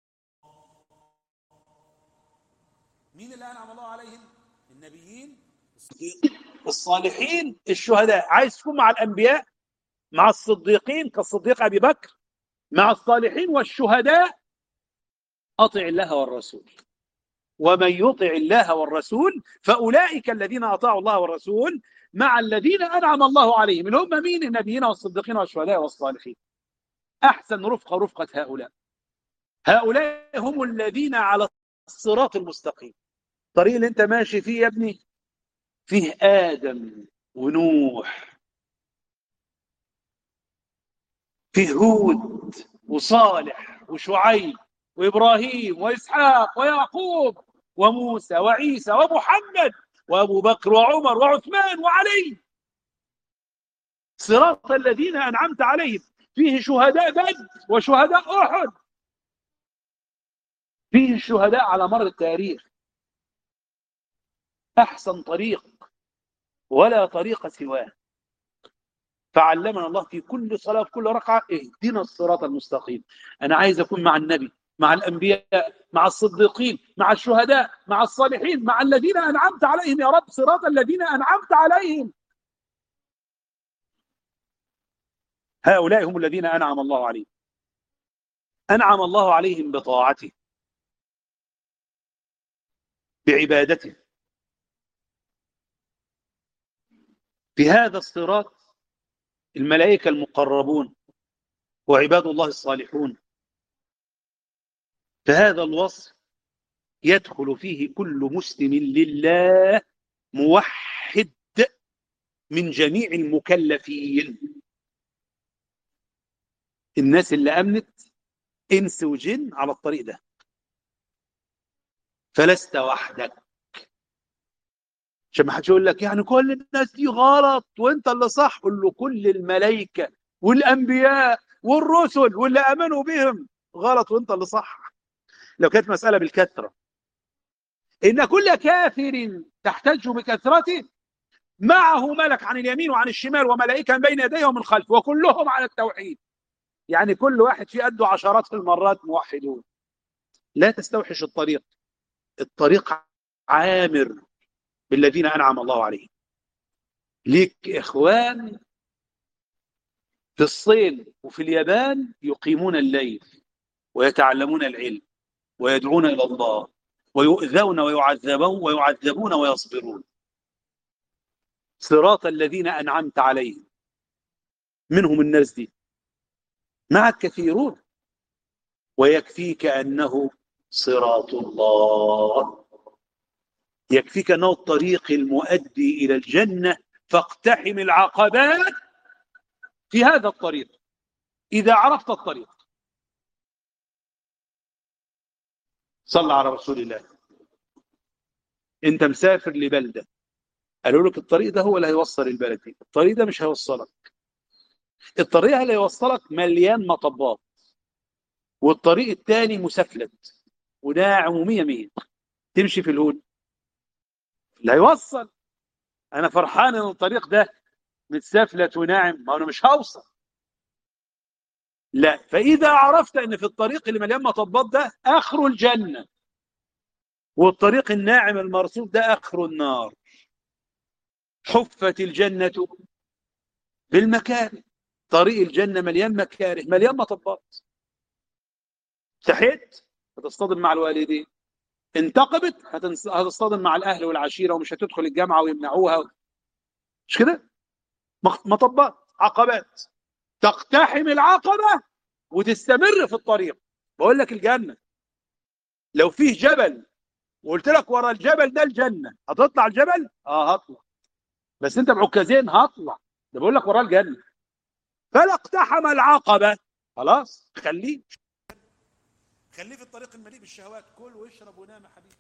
مين اللي أنعم الله عليهم النبيين الصالحين الشهداء عايز تكون مع الأنبياء مع الصديقين كالصديق أبي بكر مع الصالحين والشهداء أطع الله والرسول ومن يطع الله والرسول فأولئك الذين أطاعوا الله والرسول مع الذين أنعم الله عليهم اللي هم مين النبيين والصديقين والشهداء والصالحين أحسن رفقة رفقة هؤلاء هؤلاء هم الذين على الصراط المستقيم الطريق اللي انت ماشي فيه يا ابني فيه آدم ونوح فيه هود وصالح وشعيب وإبراهيم وإسحاق ويعقوب وموسى وعيسى ومحمد وأبو بكر وعمر وعثمان وعلي صراط الذين أنعمت عليهم فيه شهداء بدر وشهداء أحد فيه الشهداء على مر التاريخ أحسن طريق ولا طريق سواه فعلمنا الله في كل صلاة في كل ركعة اهدنا الصراط المستقيم أنا عايز أكون مع النبي مع الأنبياء مع الصديقين مع الشهداء مع الصالحين مع الذين أنعمت عليهم يا رب صراط الذين أنعمت عليهم هؤلاء هم الذين أنعم الله عليهم أنعم الله عليهم بطاعته بعبادته في هذا الصراط الملائكة المقربون وعباد الله الصالحون فهذا الوصف يدخل فيه كل مسلم لله موحد من جميع المكلفين الناس اللي أمنت إنس وجن على الطريق ده فلست وحدك عشان ما حدش يقول لك يعني كل الناس دي غلط وانت اللي صح قول له كل الملائكه والانبياء والرسل واللي امنوا بهم غلط وانت اللي صح لو كانت مساله بالكثره ان كل كافر تحتج بكثرته معه ملك عن اليمين وعن الشمال وملائكه بين يديه ومن خلفه وكلهم على التوحيد يعني كل واحد في قده عشرات المرات موحدون لا تستوحش الطريق الطريق عامر بالذين أنعم الله عليهم ليك إخوان في الصين وفي اليابان يقيمون الليل ويتعلمون العلم ويدعون إلى الله ويؤذون ويعذبون ويعذبون ويصبرون صراط الذين أنعمت عليهم منهم الناس دي معك كثيرون ويكفيك أنه صراط الله يكفيك أنه الطريق المؤدي إلى الجنة فاقتحم العقبات في هذا الطريق إذا عرفت الطريق صلى على رسول الله انت مسافر لبلدة قالوا لك الطريق ده هو اللي هيوصل البلد دي الطريق ده مش هيوصلك الطريق اللي هيوصلك مليان مطبات والطريق الثاني مسفلت وناعم ومية مية تمشي في الهون لا يوصل انا فرحان ان الطريق ده متسفلت وناعم ما انا مش هوصل لا فاذا عرفت ان في الطريق اللي مليان مطبات ده اخر الجنه والطريق الناعم المرصوف ده اخر النار حفت الجنه بالمكاره طريق الجنه مليان مكاره مليان مطبات تحت هتصطدم مع الوالدين انتقبت هتصطدم مع الاهل والعشيره ومش هتدخل الجامعه ويمنعوها مش كده مطبات عقبات تقتحم العقبه وتستمر في الطريق بقول لك الجنه لو فيه جبل وقلت لك ورا الجبل ده الجنه هتطلع الجبل اه هطلع بس انت بعكازين هطلع ده بقول لك وراه الجنه فلا اقتحم العقبه خلاص خليه خليه في الطريق المليء بالشهوات كل واشرب ونام يا حبيبي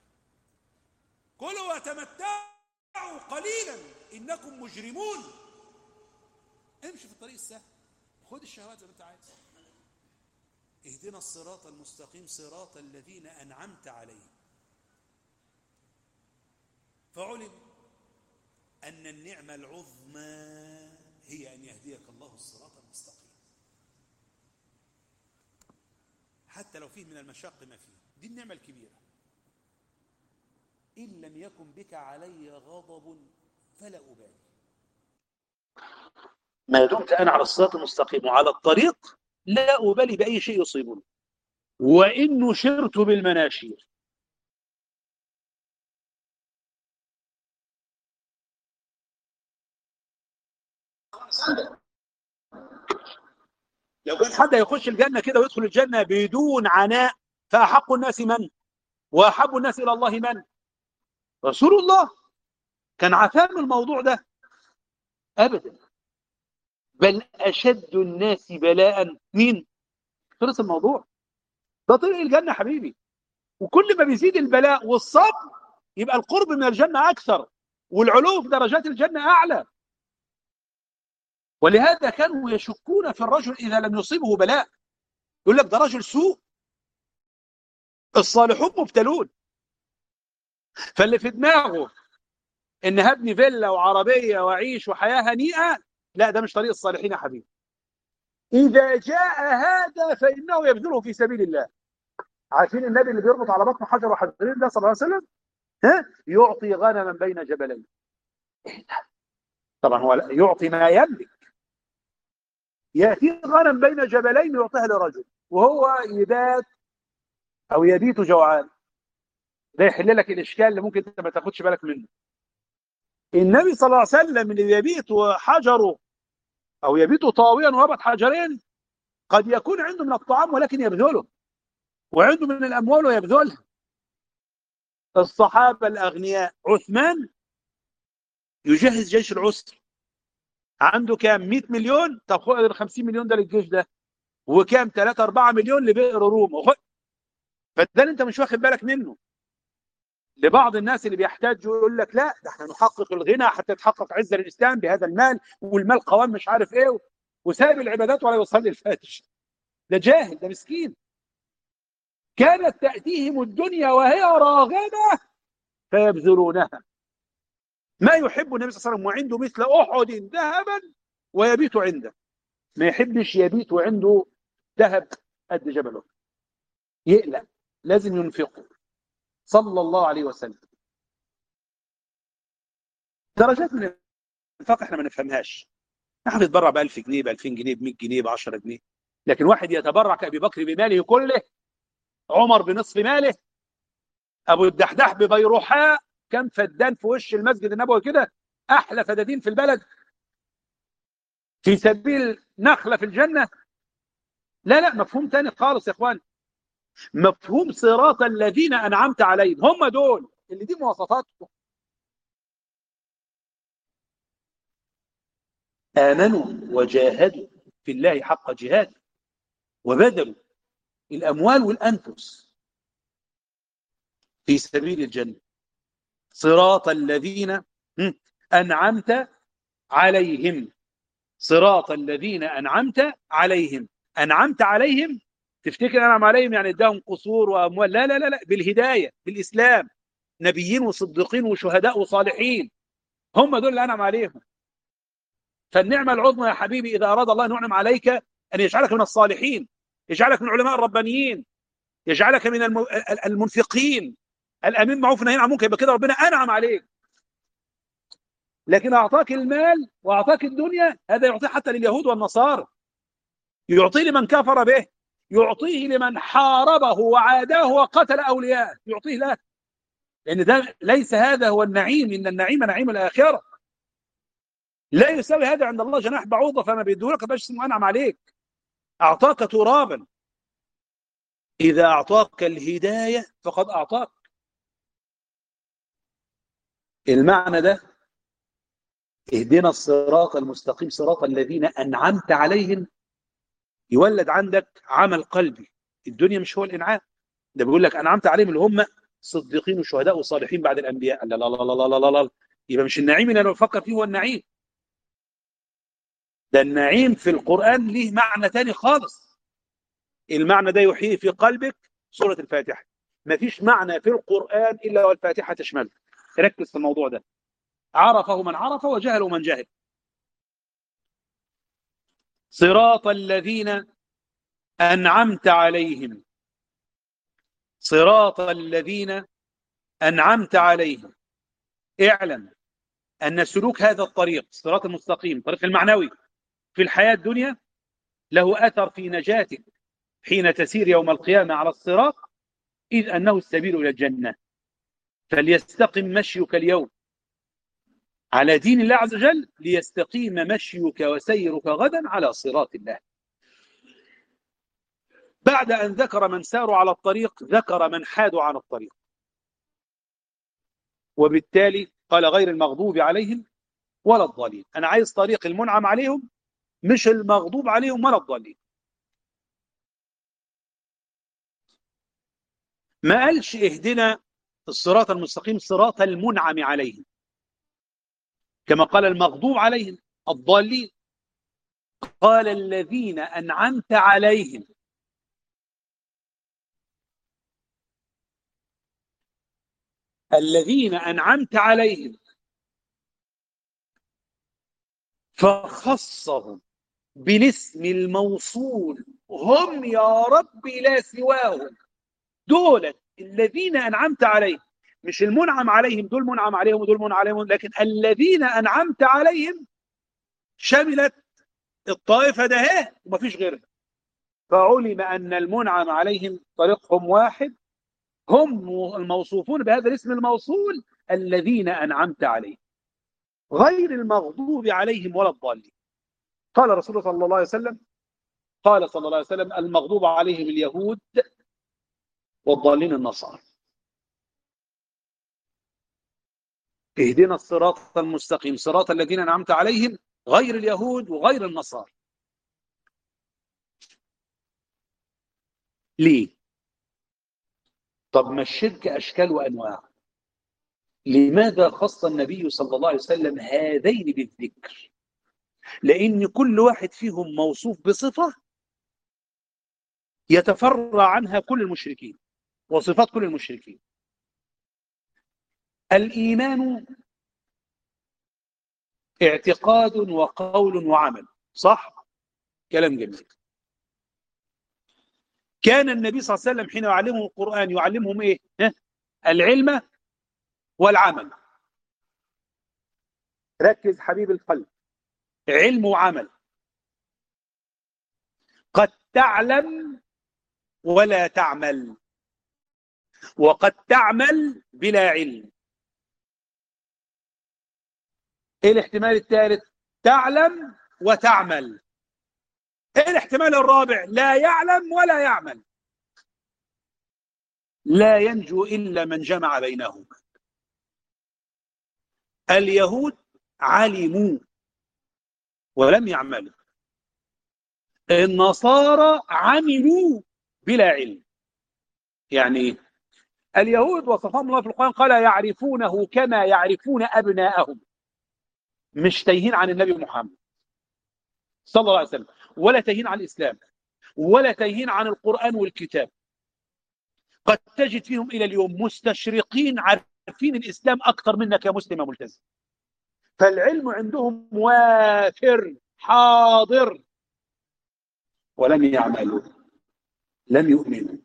كلوا وتمتعوا قليلا انكم مجرمون امشي في الطريق السهل خد الشهوات زي ما انت عايز اهدنا الصراط المستقيم صراط الذين انعمت عليهم فعلم ان النعمه العظمى هي ان يهديك الله الصراط المستقيم حتى لو فيه من المشاق ما فيه دي النعمه الكبيره ان لم يكن بك علي غضب فلا ابالي ما دمت انا على الصراط المستقيم وعلى الطريق لا ابالي باي شيء يصيبني وان نشرت بالمناشير لو كان حد يخش الجنه كده ويدخل الجنه بدون عناء فاحق الناس من واحب الناس الى الله من رسول الله كان عفان الموضوع ده ابدا بل اشد الناس بلاء مين خلص الموضوع ده طريق الجنه حبيبي وكل ما بيزيد البلاء والصبر يبقى القرب من الجنه اكثر والعلو في درجات الجنه اعلى ولهذا كانوا يشكون في الرجل اذا لم يصيبه بلاء يقول لك ده رجل سوء الصالحون مبتلون فاللي في دماغه ان هبني فيلا وعربيه واعيش وحياه هنيئه لا ده مش طريق الصالحين يا حبيبي اذا جاء هذا فانه يبذله في سبيل الله عارفين النبي اللي بيربط على بطن حجر وحجرين ده صلى الله عليه وسلم ها يعطي غنما بين جبلين طبعا هو يعطي ما يملك ياتي غنم بين جبلين يعطيها لرجل وهو يبات او يبيت جوعان ده يحل لك الاشكال اللي ممكن انت ما تاخدش بالك منه النبي صلى الله عليه وسلم اللي يبيت حجره او يبيت طاويا وربط حجرين قد يكون عنده من الطعام ولكن يبذله وعنده من الاموال ويبذلها الصحابه الاغنياء عثمان يجهز جيش العسر عنده كام 100 مليون طب خد ال 50 مليون ده للجيش ده وكام 3 4 مليون لبئر روم فده انت مش واخد بالك منه لبعض الناس اللي بيحتاجوا يقول لك لا ده احنا نحقق الغنى حتى يتحقق عزه للاسلام بهذا المال والمال قوام مش عارف ايه وسايب العبادات ولا يصلي الفاتش ده جاهل ده مسكين كانت تاتيهم الدنيا وهي راغبه فيبذلونها ما يحب النبي صلى الله عليه وسلم وعنده مثل احد ذهبا ويبيت عنده ما يحبش يبيت وعنده ذهب قد جبل يقلق لازم ينفقه صلى الله عليه وسلم درجات من الانفاق احنا ما نفهمهاش احنا نتبرع ب 1000 جنيه ب 2000 جنيه ب 100 جنيه ب 10 جنيه لكن واحد يتبرع كابي بكر بماله كله عمر بنصف ماله ابو الدحداح ببيروحاء كم فدان في وش المسجد النبوي كده احلى فدادين في البلد في سبيل نخله في الجنه لا لا مفهوم تاني خالص يا اخوان مفهوم صراط الذين انعمت عليهم هم دول اللي دي مواصفاتهم امنوا وجاهدوا في الله حق جهاده وبذلوا الاموال والانفس في سبيل الجنه صراط الذين انعمت عليهم صراط الذين انعمت عليهم انعمت عليهم تفتكر انعم عليهم يعني اداهم قصور واموال لا لا لا لا بالهدايه بالاسلام نبيين وصديقين وشهداء وصالحين هم دول اللي انعم عليهم فالنعمه العظمى يا حبيبي اذا اراد الله ان ينعم عليك ان يجعلك من الصالحين يجعلك من العلماء الربانيين يجعلك من المنفقين الامين معروف نهي عن منكر يبقى كده ربنا انعم عليك لكن اعطاك المال واعطاك الدنيا هذا يعطيه حتى لليهود والنصارى يعطيه لمن كفر به يعطيه لمن حاربه وعاداه وقتل اولياءه يعطيه له لان ده ليس هذا هو النعيم ان النعيم نعيم الاخره لا يساوي هذا عند الله جناح بعوضه فما بيدولك باش اسمه انعم عليك اعطاك ترابا اذا اعطاك الهدايه فقد اعطاك المعنى ده اهدنا الصراط المستقيم صراط الذين انعمت عليهم يولد عندك عمل قلبي الدنيا مش هو الانعام ده بيقول لك انعمت عليهم اللي هم صديقين وشهداء وصالحين بعد الانبياء لا لا لا لا لا لا لا يبقى مش النعيم اللي انا بفكر فيه هو النعيم ده النعيم في القرآن ليه معنى تاني خالص المعنى ده يحيي في قلبك سورة الفاتحة مفيش معنى في القرآن إلا والفاتحة تشمله ركز في الموضوع ده عرفه من عرف وجهله من جهل صراط الذين أنعمت عليهم صراط الذين أنعمت عليهم اعلم أن سلوك هذا الطريق الصراط المستقيم الطريق المعنوي في الحياة الدنيا له أثر في نجاتك حين تسير يوم القيامة على الصراط إذ أنه السبيل إلى الجنة فليستقم مشيك اليوم على دين الله عز وجل ليستقيم مشيك وسيرك غدا على صراط الله بعد أن ذكر من ساروا على الطريق ذكر من حادوا عن الطريق وبالتالي قال غير المغضوب عليهم ولا الضالين أنا عايز طريق المنعم عليهم مش المغضوب عليهم ولا الضالين ما قالش اهدنا الصراط المستقيم صراط المنعم عليهم كما قال المغضوب عليهم الضالين قال الذين أنعمت عليهم الذين أنعمت عليهم فخصهم بالاسم الموصول هم يا رب لا سواهم دول الذين أنعمت عليهم مش المنعم عليهم دول منعم عليهم ودول منعم عليهم لكن الذين أنعمت عليهم شملت الطائفة ده اهي ومفيش غيرها فعلم أن المنعم عليهم طريقهم واحد هم الموصوفون بهذا الاسم الموصول الذين أنعمت عليهم غير المغضوب عليهم ولا الضالين قال رسول الله صلى الله عليه وسلم قال صلى الله عليه وسلم المغضوب عليهم اليهود والضالين النصارى اهدنا الصراط المستقيم صراط الذين أنعمت عليهم غير اليهود وغير النصارى ليه طب ما الشرك أشكال وأنواع لماذا خص النبي صلى الله عليه وسلم هذين بالذكر لأن كل واحد فيهم موصوف بصفة يتفرع عنها كل المشركين وصفات كل المشركين الإيمان اعتقاد وقول وعمل صح؟ كلام جميل كان النبي صلى الله عليه وسلم حين يعلمهم القرآن يعلمهم إيه؟ العلم والعمل ركز حبيب القلب علم وعمل قد تعلم ولا تعمل وقد تعمل بلا علم ايه الاحتمال الثالث تعلم وتعمل ايه الاحتمال الرابع لا يعلم ولا يعمل لا ينجو الا من جمع بينهما اليهود علموا ولم يعملوا النصارى عملوا بلا علم يعني اليهود وصفهم الله في القرآن قال يعرفونه كما يعرفون أبناءهم مش تايهين عن النبي محمد صلى الله عليه وسلم ولا تايهين عن الإسلام ولا تايهين عن القرآن والكتاب قد تجد فيهم إلى اليوم مستشرقين عارفين الإسلام أكثر منك يا مسلم ملتزم فالعلم عندهم وافر حاضر ولم يعملوا لم يؤمنوا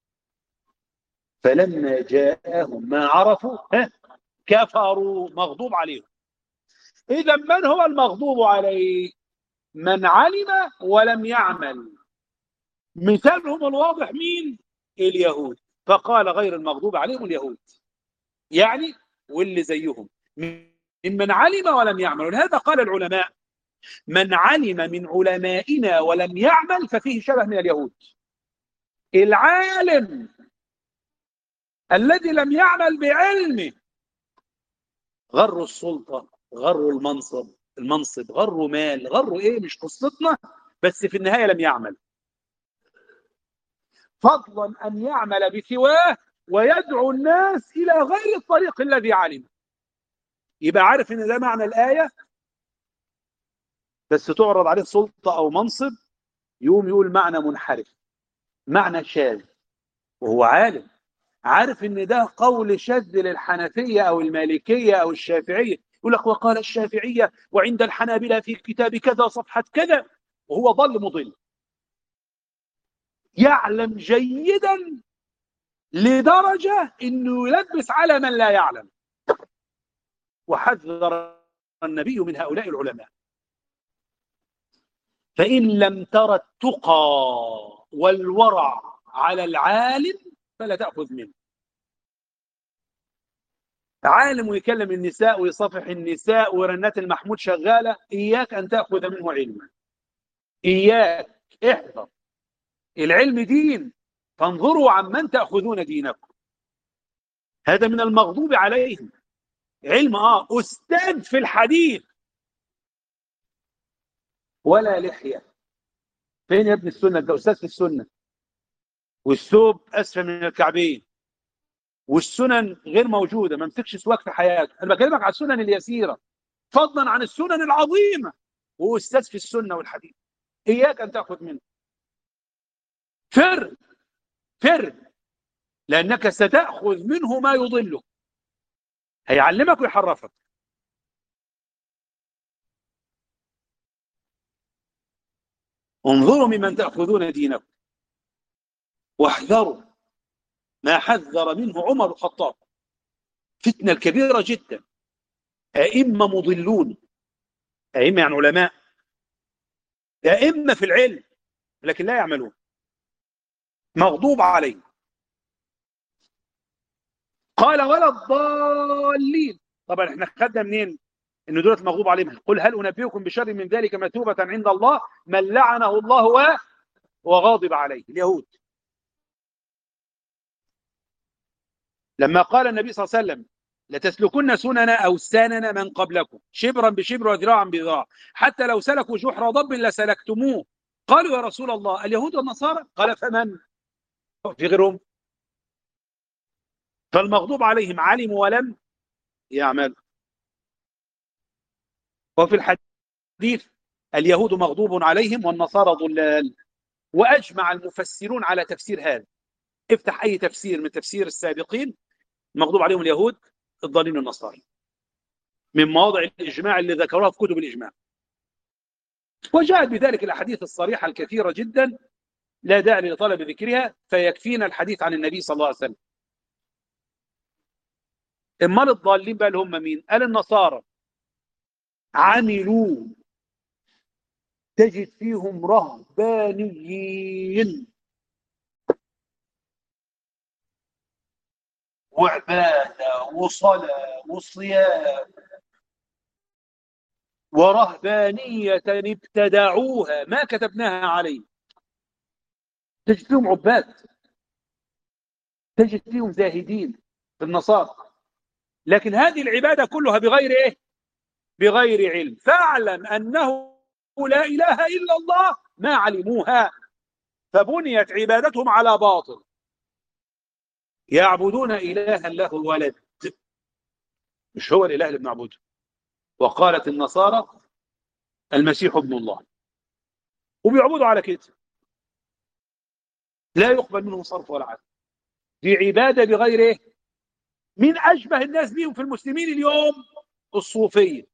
فلما جاءهم ما عرفوا كفروا مغضوب عليهم إذا من هو المغضوب عليه من علم ولم يعمل مثالهم الواضح مين اليهود فقال غير المغضوب عليهم اليهود يعني واللي زيهم ممن علم ولم يعمل ولهذا قال العلماء من علم من علمائنا ولم يعمل ففيه شبه من اليهود العالم الذي لم يعمل بعلمه غروا السلطة غروا المنصب المنصب غروا مال غروا ايه مش قصتنا بس في النهاية لم يعمل فضلا أن يعمل بسواه ويدعو الناس إلى غير الطريق الذي علم يبقى عارف ان ده معنى الآية بس تعرض عليه سلطة أو منصب يقوم يقول معنى منحرف معنى شاذ وهو عالم عارف ان ده قول شاذ للحنفية أو المالكية أو الشافعية يقول لك وقال الشافعية وعند الحنابلة في كتاب كذا صفحة كذا وهو ضل مضل يعلم جيدا لدرجة انه يلبس على من لا يعلم وحذر النبي من هؤلاء العلماء فإن لم ترى التقى والورع على العالم فلا تأخذ منه عالم ويكلم النساء ويصفح النساء ورنات المحمود شغالة إياك أن تأخذ منه علما إياك احذر العلم دين فانظروا عمن تأخذون دينكم هذا من المغضوب عليهم علم آه أستاذ في الحديث ولا لحية فين يا ابن السنة ده أستاذ في السنة والثوب أسفل من الكعبين والسنن غير موجودة ما مسكش سواك في حياته أنا بكلمك على السنن اليسيرة فضلا عن السنن العظيمة وأستاذ في السنة والحديث إياك أن تأخذ منه فر فر لأنك ستأخذ منه ما يضلك هيعلمك ويحرفك انظروا ممن تأخذون دينكم واحذروا ما حذر منه عمر الخطاب فتنة كبيرة جدا أئمة مضلون أئمة يعني علماء أئمة في العلم لكن لا يعملون مغضوب عليه قال ولا الضالين طبعا احنا خدنا منين ان دولت مغضوب عليهم قل هل انبئكم بشر من ذلك مثوبة عند الله من لعنه الله وغاضب عليه اليهود لما قال النبي صلى الله عليه وسلم لتسلكن سنن او سنن من قبلكم شبرا بشبر وذراعا بذراع حتى لو سلكوا جحر ضب لسلكتموه قالوا يا رسول الله اليهود والنصارى قال فمن في غيرهم فالمغضوب عليهم علموا ولم يعملوا وفي الحديث اليهود مغضوب عليهم والنصارى ضلال وأجمع المفسرون على تفسير هذا افتح أي تفسير من تفسير السابقين مغضوب عليهم اليهود الضالين النصارى من مواضع الإجماع اللي ذكروها في كتب الإجماع وجاءت بذلك الأحاديث الصريحة الكثيرة جدا لا داعي لطلب ذكرها فيكفينا الحديث عن النبي صلى الله عليه وسلم امال الضالين بقى هم مين قال النصارى عملوا تجد فيهم رهبانيين وعبادة وصلاة وصيام ورهبانية ابتدعوها ما كتبناها عليه تجد فيهم عباد تجد فيهم زاهدين في النصارى لكن هذه العبادة كلها بغير إيه بغير علم فاعلم أنه لا إله إلا الله ما علموها فبنيت عبادتهم على باطل يعبدون إلها له ولد مش هو الإله اللي بنعبده وقالت النصارى المسيح ابن الله وبيعبدوا على كده لا يقبل منهم صرف ولا عدل دي عبادة بغير ايه مين أشبه الناس بيهم في المسلمين اليوم الصوفية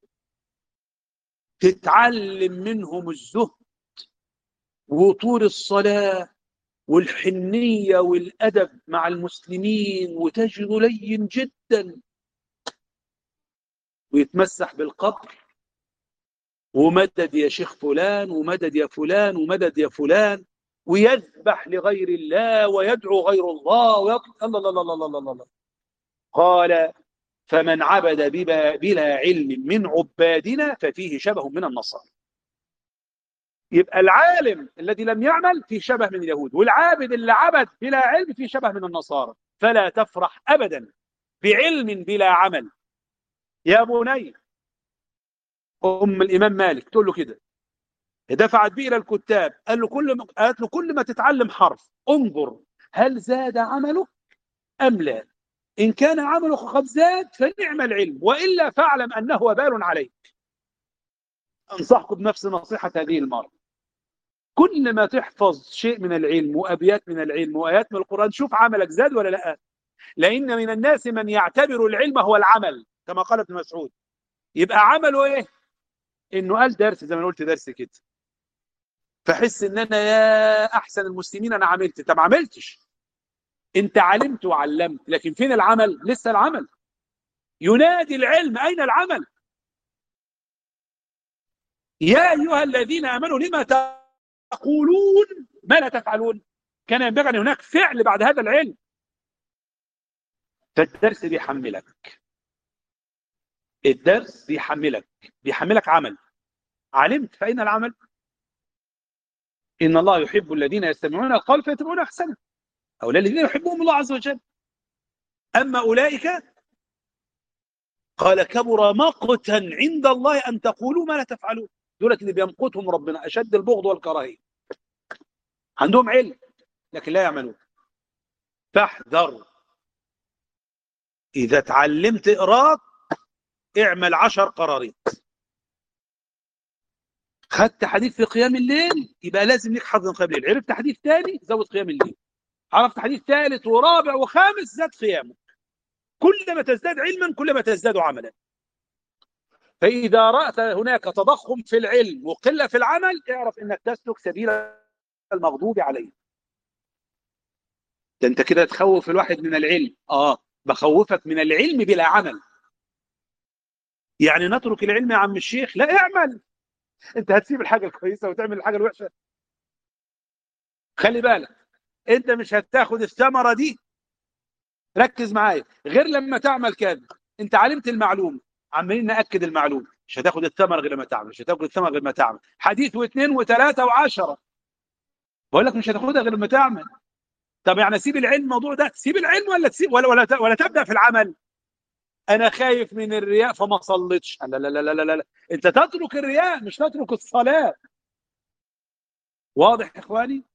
تتعلم منهم الزهد وطول الصلاة والحنية والأدب مع المسلمين وتجد لين جدا ويتمسح بالقبر ومدد يا شيخ فلان ومدد يا فلان ومدد يا فلان ويذبح لغير الله ويدعو غير الله ويطلق الله الله الله الله الله الله قال فمن عبد بلا علم من عبادنا ففيه شبه من النصارى يبقى العالم الذي لم يعمل فيه شبه من اليهود والعابد اللي عبد بلا علم فيه شبه من النصارى فلا تفرح أبدا بعلم بلا عمل يا بني أم الإمام مالك تقول له كده دفعت به إلى الكتاب قال له كل ما قالت له كل ما تتعلم حرف انظر هل زاد عملك أم لا إن كان عملك قد زاد فنعم العلم وإلا فاعلم أنه وبال عليك أنصحكم بنفس نصيحة هذه المرة كل ما تحفظ شيء من العلم وأبيات من العلم وآيات من القرآن شوف عملك زاد ولا لا لأن من الناس من يعتبر العلم هو العمل كما قال ابن مسعود يبقى عمله ايه انه قال درس زي ما قلت درس كده فحس ان انا يا احسن المسلمين انا عملت طب ما عملتش انت علمت وعلمت لكن فين العمل لسه العمل ينادي العلم اين العمل يا ايها الذين امنوا لما تقولون ما لا تفعلون كان ينبغي ان هناك فعل بعد هذا العلم فالدرس بيحملك الدرس بيحملك بيحملك عمل علمت فأين العمل إن الله يحب الذين يستمعون القول فيتبعون أحسنه هؤلاء الذين يحبهم الله عز وجل أما أولئك قال كبر مقتا عند الله أن تقولوا ما لا تفعلون دولة اللي بيمقتهم ربنا أشد البغض والكراهية عندهم علم لكن لا يعملون فاحذر إذا تعلمت إقراض اعمل عشر قراريط خدت حديث في قيام الليل يبقى لازم ليك حظ من قيام الليل عرفت حديث ثاني زود قيام الليل عرفت حديث ثالث ورابع وخامس زاد قيامك كلما تزداد علما كلما تزداد عملا فإذا رأت هناك تضخم في العلم وقلة في العمل اعرف أنك تسلك سبيل المغضوب عليه ده أنت كده تخوف الواحد من العلم آه بخوفك من العلم بلا عمل يعني نترك العلم يا عم الشيخ لا اعمل انت هتسيب الحاجه الكويسه وتعمل الحاجه الوحشه خلي بالك انت مش هتاخد الثمره دي ركز معايا غير لما تعمل كذا انت علمت المعلومه عمالين ناكد المعلومه مش هتاخد الثمره غير لما تعمل مش هتاخد الثمره غير لما تعمل حديث واثنين وثلاثه وعشره بقول لك مش هتاخدها غير لما تعمل طب يعني سيب العلم الموضوع ده سيب العلم ولا تسيب ولا ولا, ولا تبدا في العمل انا خايف من الرياء فما صليتش لا لا لا لا لا لا انت تترك الرياء مش تترك الصلاه واضح يا اخواني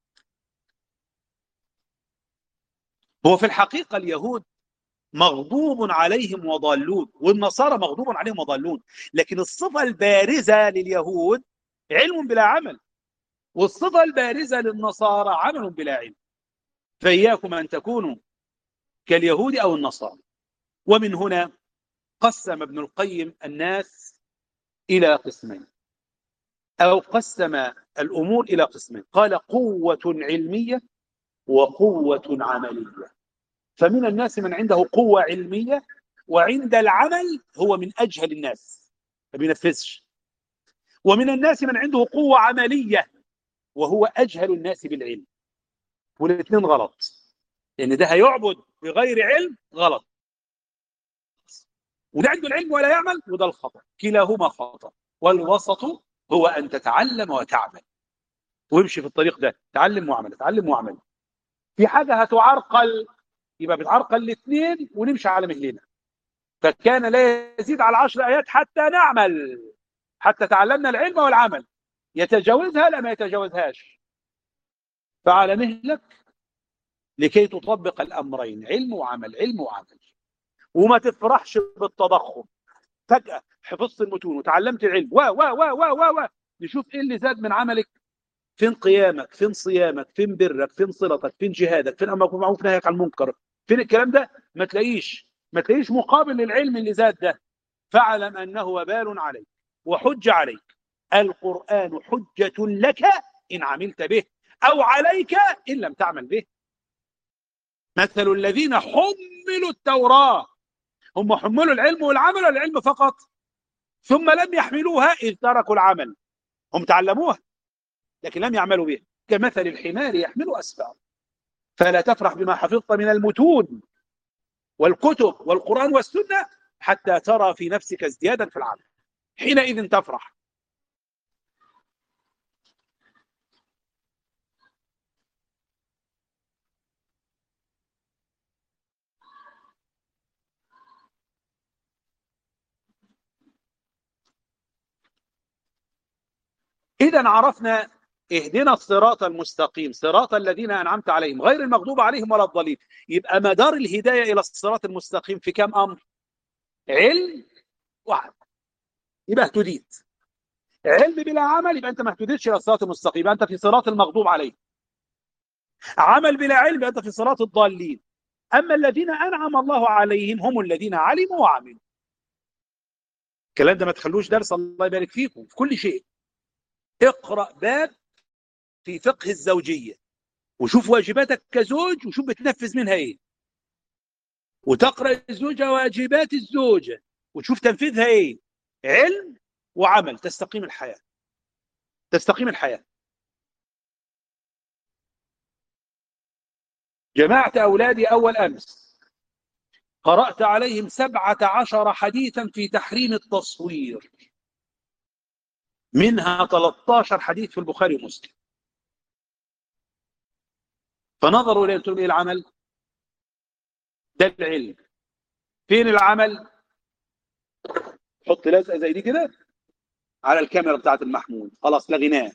هو في الحقيقه اليهود مغضوب عليهم وضالون والنصارى مغضوب عليهم وضالون لكن الصفه البارزه لليهود علم بلا عمل والصفه البارزه للنصارى عمل بلا علم فإياكم أن تكونوا كاليهود أو النصارى ومن هنا قسم ابن القيم الناس إلى قسمين أو قسم الأمور إلى قسمين قال قوة علمية وقوة عملية فمن الناس من عنده قوة علمية وعند العمل هو من أجهل الناس ما بينفذش ومن الناس من عنده قوة عملية وهو أجهل الناس بالعلم والاثنين غلط لأن ده هيعبد بغير علم غلط وده عنده العلم ولا يعمل وده الخطأ كلاهما خطأ والوسط هو أن تتعلم وتعمل وامشي في الطريق ده تعلم واعمل تعلم واعمل في حاجة هتعرقل يبقى بتعرقل الاثنين ونمشي على مهلنا فكان لا يزيد على عشر آيات حتى نعمل حتى تعلمنا العلم والعمل يتجاوزها لا ما يتجاوزهاش فعلى مهلك لكي تطبق الأمرين علم وعمل علم وعمل وما تفرحش بالتضخم فجأة حفظت المتون وتعلمت العلم و و و و و و نشوف ايه اللي زاد من عملك فين قيامك فين صيامك فين برك فين صلتك فين جهادك فين امرك بالمعروف نهيك عن المنكر فين الكلام ده ما تلاقيش ما تلاقيش مقابل للعلم اللي زاد ده فاعلم انه وبال عليك وحج عليك القرآن حجة لك إن عملت به أو عليك إن لم تعمل به مثل الذين حملوا التوراة هم حملوا العلم والعمل العلم فقط ثم لم يحملوها إذ تركوا العمل هم تعلموها لكن لم يعملوا بها كمثل الحمار يحمل أسفار فلا تفرح بما حفظت من المتون والكتب والقرآن والسنة حتى ترى في نفسك ازديادا في العمل حينئذ تفرح إذا عرفنا اهدنا الصراط المستقيم صراط الذين أنعمت عليهم غير المغضوب عليهم ولا الضالين يبقى مدار الهداية إلى الصراط المستقيم في كم أمر علم وعمل يبقى اهتديت علم بلا عمل يبقى انت ما اهتديتش الى الصراط المستقيم يبقى انت في صراط المغضوب عليه عمل بلا علم يبقى انت في صراط الضالين اما الذين انعم الله عليهم هم الذين علموا وعملوا الكلام ده ما تخلوش درس الله يبارك فيكم في كل شيء اقرا باب في فقه الزوجيه وشوف واجباتك كزوج وشوف بتنفذ منها ايه وتقرا الزوجه واجبات الزوجه وتشوف تنفيذها ايه علم وعمل تستقيم الحياه تستقيم الحياه جمعت اولادي اول امس قرات عليهم سبعه عشر حديثا في تحريم التصوير منها 13 حديث في البخاري ومسلم فنظروا الى ايه العمل ده العلم فين العمل حط لزقه زي دي كده على الكاميرا بتاعت المحمول خلاص لغيناه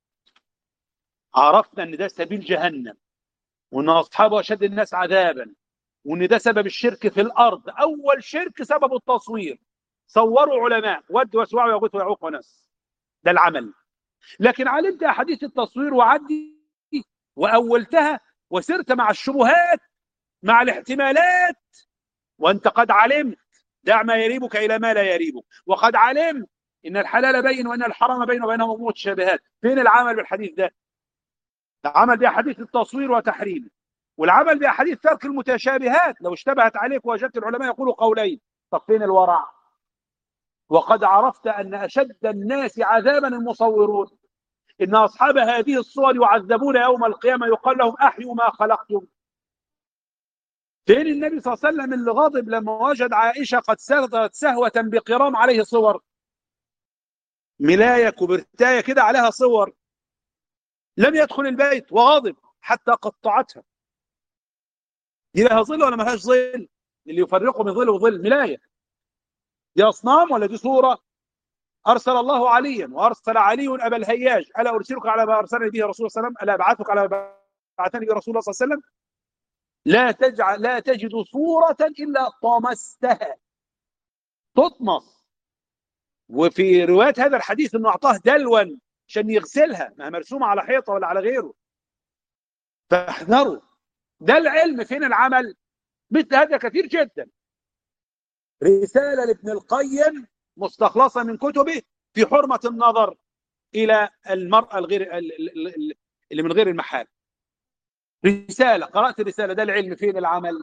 عرفنا ان ده سبيل جهنم وان اصحابه اشد الناس عذابا وان ده سبب الشرك في الارض اول شرك سبب التصوير صوروا علماء ود وسواع ويغوث ويعوق ونس ده العمل لكن علمت احاديث التصوير وعدي واولتها وسرت مع الشبهات مع الاحتمالات وانت قد علمت دع ما يريبك الى ما لا يريبك وقد علمت ان الحلال بين وان الحرام بين وبينهما امور متشابهات فين العمل بالحديث ده العمل باحاديث التصوير وتحريمه والعمل باحاديث ترك المتشابهات لو اشتبهت عليك وجدت العلماء يقولوا قولين طب فين الورع وقد عرفت ان اشد الناس عذابا المصورون ان اصحاب هذه الصور يعذبون يوم القيامه يقال لهم احيوا ما خلقتم فين النبي صلى الله عليه وسلم اللي غاضب لما وجد عائشه قد سردت سهوه بقرام عليه صور ملايه كوبرتايه كده عليها صور لم يدخل البيت وغاضب حتى قطعتها دي لها ظل ولا ملهاش ظل اللي يفرقه من ظل وظل ملايه دي اصنام ولا دي صوره ارسل الله عليا وارسل علي ابا الهياج الا ارسلك على ما ارسلني به رسول الله صلى الله عليه وسلم الا ابعثك على ما بعثني به رسول الله صلى الله عليه وسلم لا تجعل لا تجد صوره الا طمستها تطمس وفي روايه هذا الحديث انه اعطاه دلوا عشان يغسلها ما مرسومه على حيطه ولا على غيره فاحذروا ده العلم فين العمل مثل هذا كثير جدا رساله لابن القيم مستخلصه من كتبه في حرمه النظر الى المراه الغير اللي من غير المحال رساله قرات الرساله ده العلم فين العمل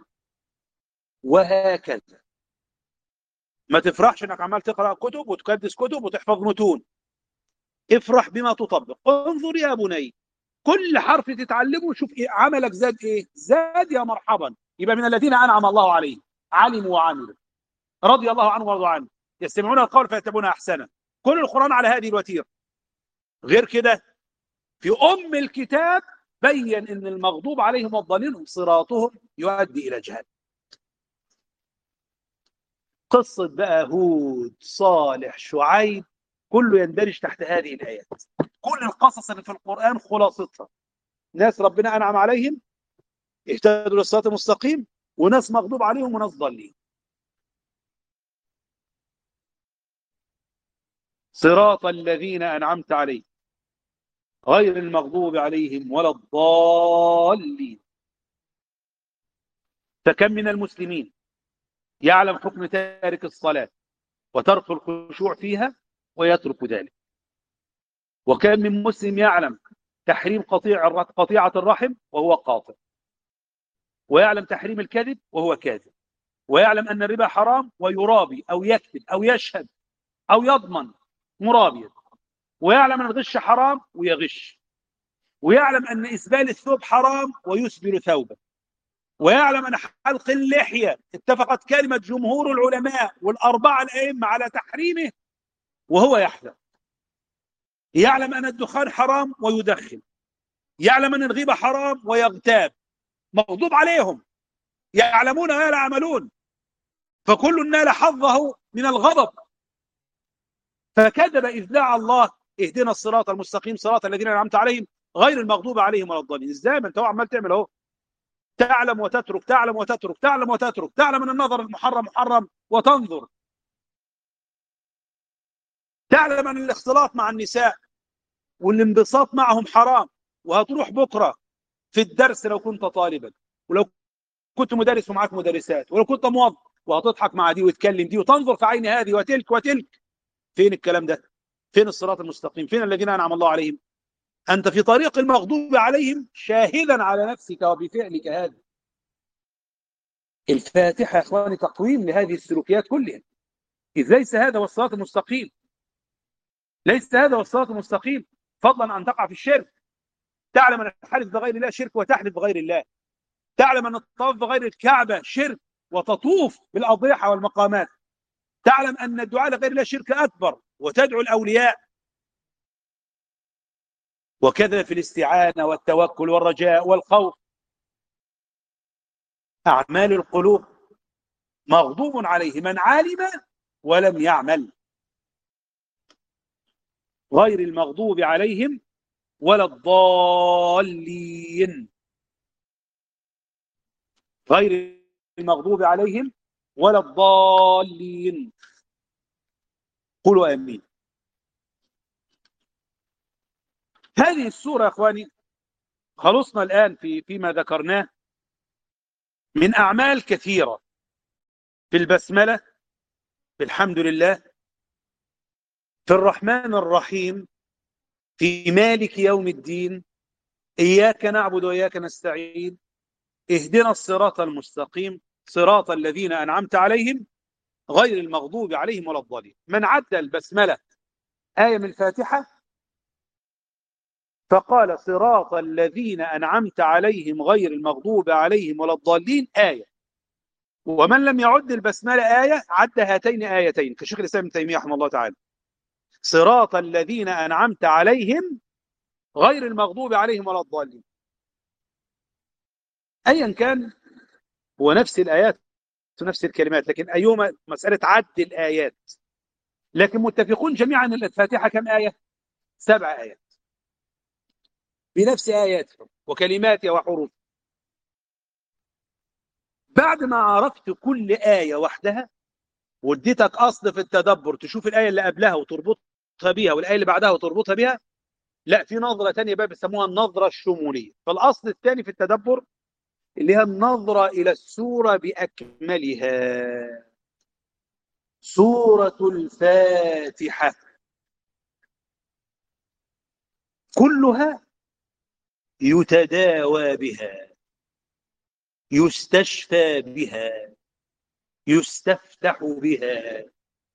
وهكذا ما تفرحش انك عمال تقرا كتب وتكدس كتب وتحفظ متون افرح بما تطبق انظر يا بني كل حرف تتعلمه شوف إيه عملك زاد ايه زاد يا مرحبا يبقى من الذين انعم الله عليهم علموا وعملوا رضي الله عنهم ورضوا عنه يستمعون القول فيتبعون احسنه كل القران على هذه الوتيره غير كده في ام الكتاب بين ان المغضوب عليهم والضالين صراطهم يؤدي الى جهنم قصه بقى هود صالح شعيب كله يندرج تحت هذه الايات كل القصص اللي في القران خلاصتها ناس ربنا انعم عليهم اهتدوا للصراط المستقيم وناس مغضوب عليهم وناس ضالين صراط الذين انعمت عليهم غير المغضوب عليهم ولا الضالين فكم من المسلمين يعلم حكم تارك الصلاه وترك الخشوع فيها ويترك ذلك وكم من مسلم يعلم تحريم قطيع قطيعة الرحم وهو قاطع ويعلم تحريم الكذب وهو كاذب ويعلم أن الربا حرام ويرابي أو يكذب أو يشهد أو يضمن مرابيا ويعلم أن الغش حرام ويغش ويعلم أن إسبال الثوب حرام ويسبل ثوبه ويعلم أن حلق اللحية اتفقت كلمة جمهور العلماء والأربعة الأئمة على تحريمه وهو يحذر يعلم أن الدخان حرام ويدخن يعلم أن الغيبة حرام ويغتاب مغضوب عليهم يعلمون ما لا يعملون فكل نال حظه من الغضب فكذب إذ دعا الله اهدنا الصراط المستقيم صراط الذين أنعمت عليهم غير المغضوب عليهم ولا الضالين ازاي ما انت هو عمال تعمل اهو تعلم وتترك تعلم وتترك تعلم وتترك تعلم ان النظر المحرم محرم وتنظر تعلم أن الاختلاط مع النساء والانبساط معهم حرام وهتروح بكرة في الدرس لو كنت طالبا ولو كنت مدرس ومعاك مدرسات ولو كنت موظف وهتضحك مع دي وتكلم دي وتنظر في عين هذه وتلك وتلك فين الكلام ده فين الصراط المستقيم فين الذين أنعم الله عليهم أنت في طريق المغضوب عليهم شاهدا على نفسك وبفعلك هذا الفاتحة يا أخواني تقويم لهذه السلوكيات كلها إذ ليس هذا هو الصراط المستقيم ليس هذا هو الصراط المستقيم فضلا أن تقع في الشرك تعلم أن تحلف بغير الله شرك وتحلف بغير الله تعلم أن الطواف بغير الكعبة شرك وتطوف بالأضرحة والمقامات تعلم أن الدعاء لغير الله شرك أكبر وتدعو الأولياء وكذا في الاستعانة والتوكل والرجاء والخوف أعمال القلوب مغضوب عليه من علم ولم يعمل غير المغضوب عليهم ولا الضالين غير المغضوب عليهم ولا الضالين قولوا امين هذه السوره يا اخواني خلصنا الان في فيما ذكرناه من اعمال كثيره في البسمله في الحمد لله في الرحمن الرحيم في مالك يوم الدين اياك نعبد واياك نستعين اهدنا الصراط المستقيم صراط الذين انعمت عليهم غير المغضوب عليهم ولا الضالين من عدى البسمله ايه من الفاتحه فقال صراط الذين انعمت عليهم غير المغضوب عليهم ولا الضالين ايه ومن لم يعد البسمله ايه عد هاتين ايتين كشيخ الاسلام ابن تيميه رحمه الله تعالى صراط الذين انعمت عليهم غير المغضوب عليهم ولا الضالين ايا كان هو نفس الايات ونفس الكلمات لكن ايهما مساله عد الايات لكن متفقون جميعا ان الفاتحه كم ايه سبع ايات بنفس اياتها وكلماتها وحروفها بعد ما عرفت كل ايه وحدها واديتك اصل في التدبر تشوف الايه اللي قبلها وتربطها بيها والايه اللي بعدها وتربطها بيها لا في نظره ثانيه بقى بيسموها النظره الشموليه فالاصل الثاني في التدبر اللي هي النظره الى السوره باكملها سوره الفاتحه كلها يتداوى بها يستشفى بها يستفتح بها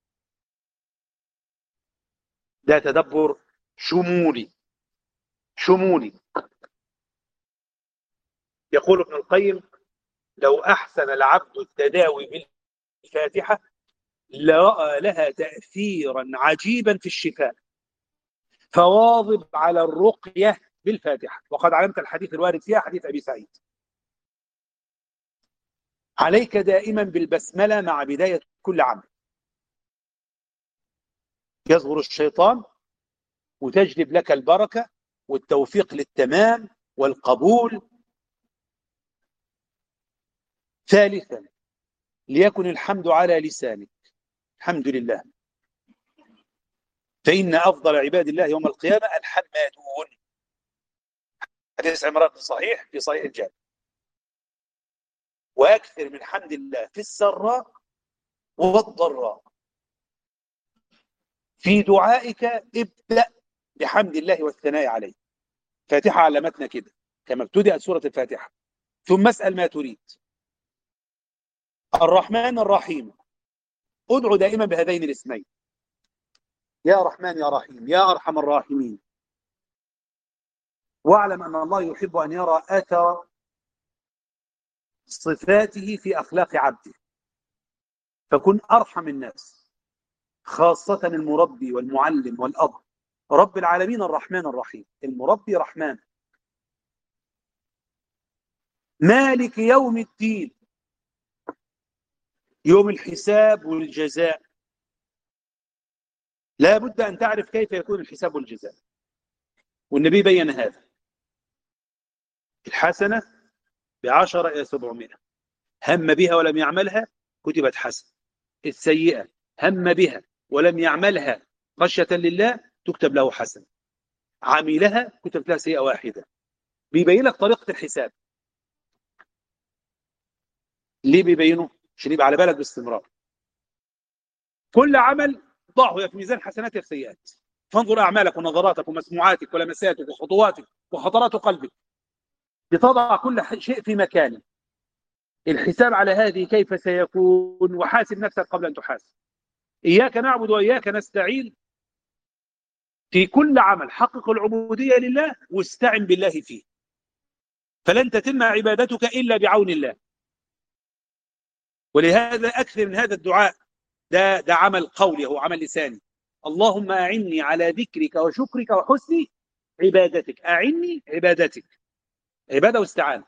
ده تدبر شمولي شمولي يقول ابن القيم لو أحسن العبد التداوي بالفاتحة لرأى لها تأثيرا عجيبا في الشفاء فواظب على الرقية بالفاتحة وقد علمت الحديث الوارد فيها حديث أبي سعيد عليك دائما بالبسملة مع بداية كل عمل يصغر الشيطان وتجلب لك البركة والتوفيق للتمام والقبول ثالثا ليكن الحمد على لسانك الحمد لله فإن أفضل عباد الله يوم القيامة الحمادون حديث عمران صحيح في صحيح الجامع وأكثر من حمد الله في السراء والضراء في دعائك ابدأ بحمد الله والثناء عليه فاتحة علمتنا كده كما ابتدأت سورة الفاتحة ثم اسأل ما تريد الرحمن الرحيم ادعو دائما بهذين الاسمين يا رحمن يا رحيم يا أرحم الراحمين واعلم أن الله يحب أن يرى أثر صفاته في أخلاق عبده فكن أرحم الناس خاصة المربي والمعلم والأب رب العالمين الرحمن الرحيم المربي رحمن مالك يوم الدين يوم الحساب والجزاء لا بد أن تعرف كيف يكون الحساب والجزاء والنبي بين هذا الحسنة بعشرة إلى سبعمائة هم بها ولم يعملها كتبت حسنة السيئة هم بها ولم يعملها خشية لله تكتب له حسنة عملها كتبت لها سيئة واحدة بيبين لك طريقة الحساب ليه بيبينه؟ عشان يبقى على بالك باستمرار كل عمل ضعه في ميزان حسنات في سيئات فانظر أعمالك ونظراتك ومسموعاتك ولمساتك وخطواتك وخطرات قلبك لتضع كل شيء في مكانه الحساب على هذه كيف سيكون وحاسب نفسك قبل أن تحاسب إياك نعبد وإياك نستعين في كل عمل حقق العبودية لله واستعن بالله فيه فلن تتم عبادتك إلا بعون الله ولهذا أكثر من هذا الدعاء ده, ده عمل قولي هو عمل لساني اللهم أعني على ذكرك وشكرك وحسن عبادتك أعني عبادتك عبادة واستعانة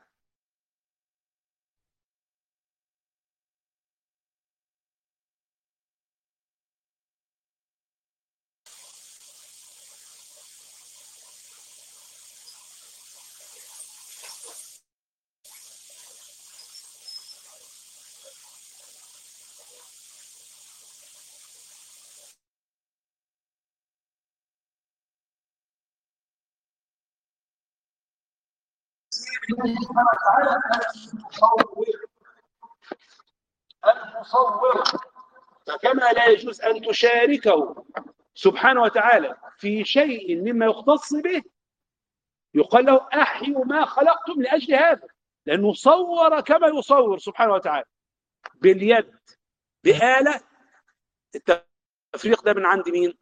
المصور فكما لا يجوز أن تشاركه سبحانه وتعالى في شيء مما يختص به يقال له أحيوا ما خلقتم لأجل هذا لأنه صور كما يصور سبحانه وتعالى باليد بآلة التفريق ده من عند مين؟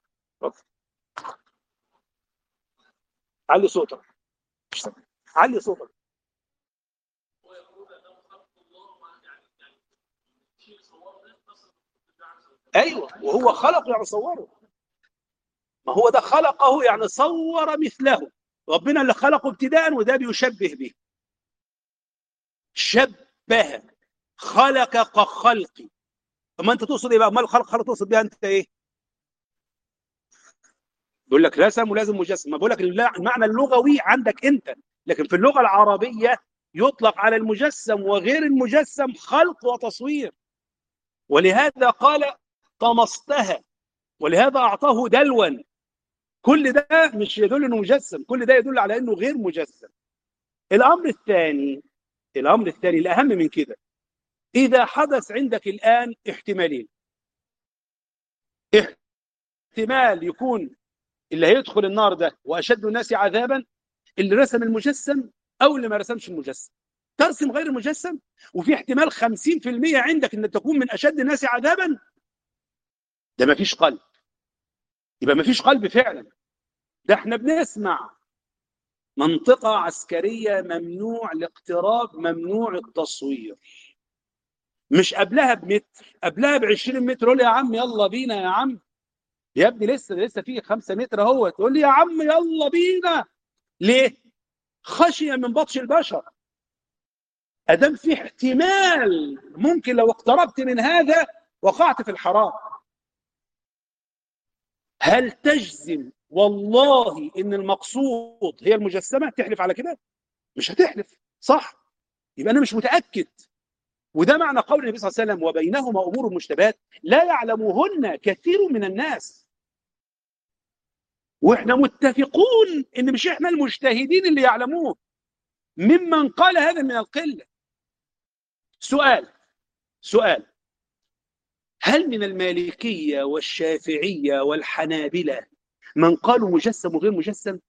علي صوتك علي صوتك ايوه وهو خلقه يعني صوره ما هو ده خلقه يعني صور مثله ربنا اللي خلقه ابتداء وده بيشبه به شبه خلق كخلقي اما انت تقصد ايه بقى ما الخلق خلق تقصد بيها انت ايه بيقول لك رسم ولازم مجسم ما بقول لك المعنى اللغوي عندك انت لكن في اللغه العربيه يطلق على المجسم وغير المجسم خلق وتصوير ولهذا قال طمستها ولهذا أعطاه دلوا كل ده مش يدل انه مجسم كل ده يدل على انه غير مجسم الامر الثاني الامر الثاني الاهم من كده اذا حدث عندك الان احتمالين احتمال يكون اللي هيدخل النار ده واشد الناس عذابا اللي رسم المجسم او اللي ما رسمش المجسم ترسم غير المجسم وفي احتمال 50% عندك ان تكون من اشد الناس عذابا ده ما فيش قلب يبقى ما فيش قلب فعلا ده احنا بنسمع منطقة عسكرية ممنوع الاقتراب ممنوع التصوير مش قبلها بمتر قبلها ب 20 متر قول يا عم يلا بينا يا عم يا ابني لسه لسه في 5 متر اهو تقول لي يا عم يلا بينا ليه خشيه من بطش البشر ادام في احتمال ممكن لو اقتربت من هذا وقعت في الحرام هل تجزم والله ان المقصود هي المجسمه تحلف على كده مش هتحلف صح يبقى انا مش متاكد وده معنى قول النبي صلى الله عليه وسلم وبينهما امور مشتبهات لا يعلمهن كثير من الناس واحنا متفقون ان مش احنا المجتهدين اللي يعلموه ممن قال هذا من القله سؤال سؤال هل من المالكيه والشافعيه والحنابله من قالوا مجسم وغير مجسم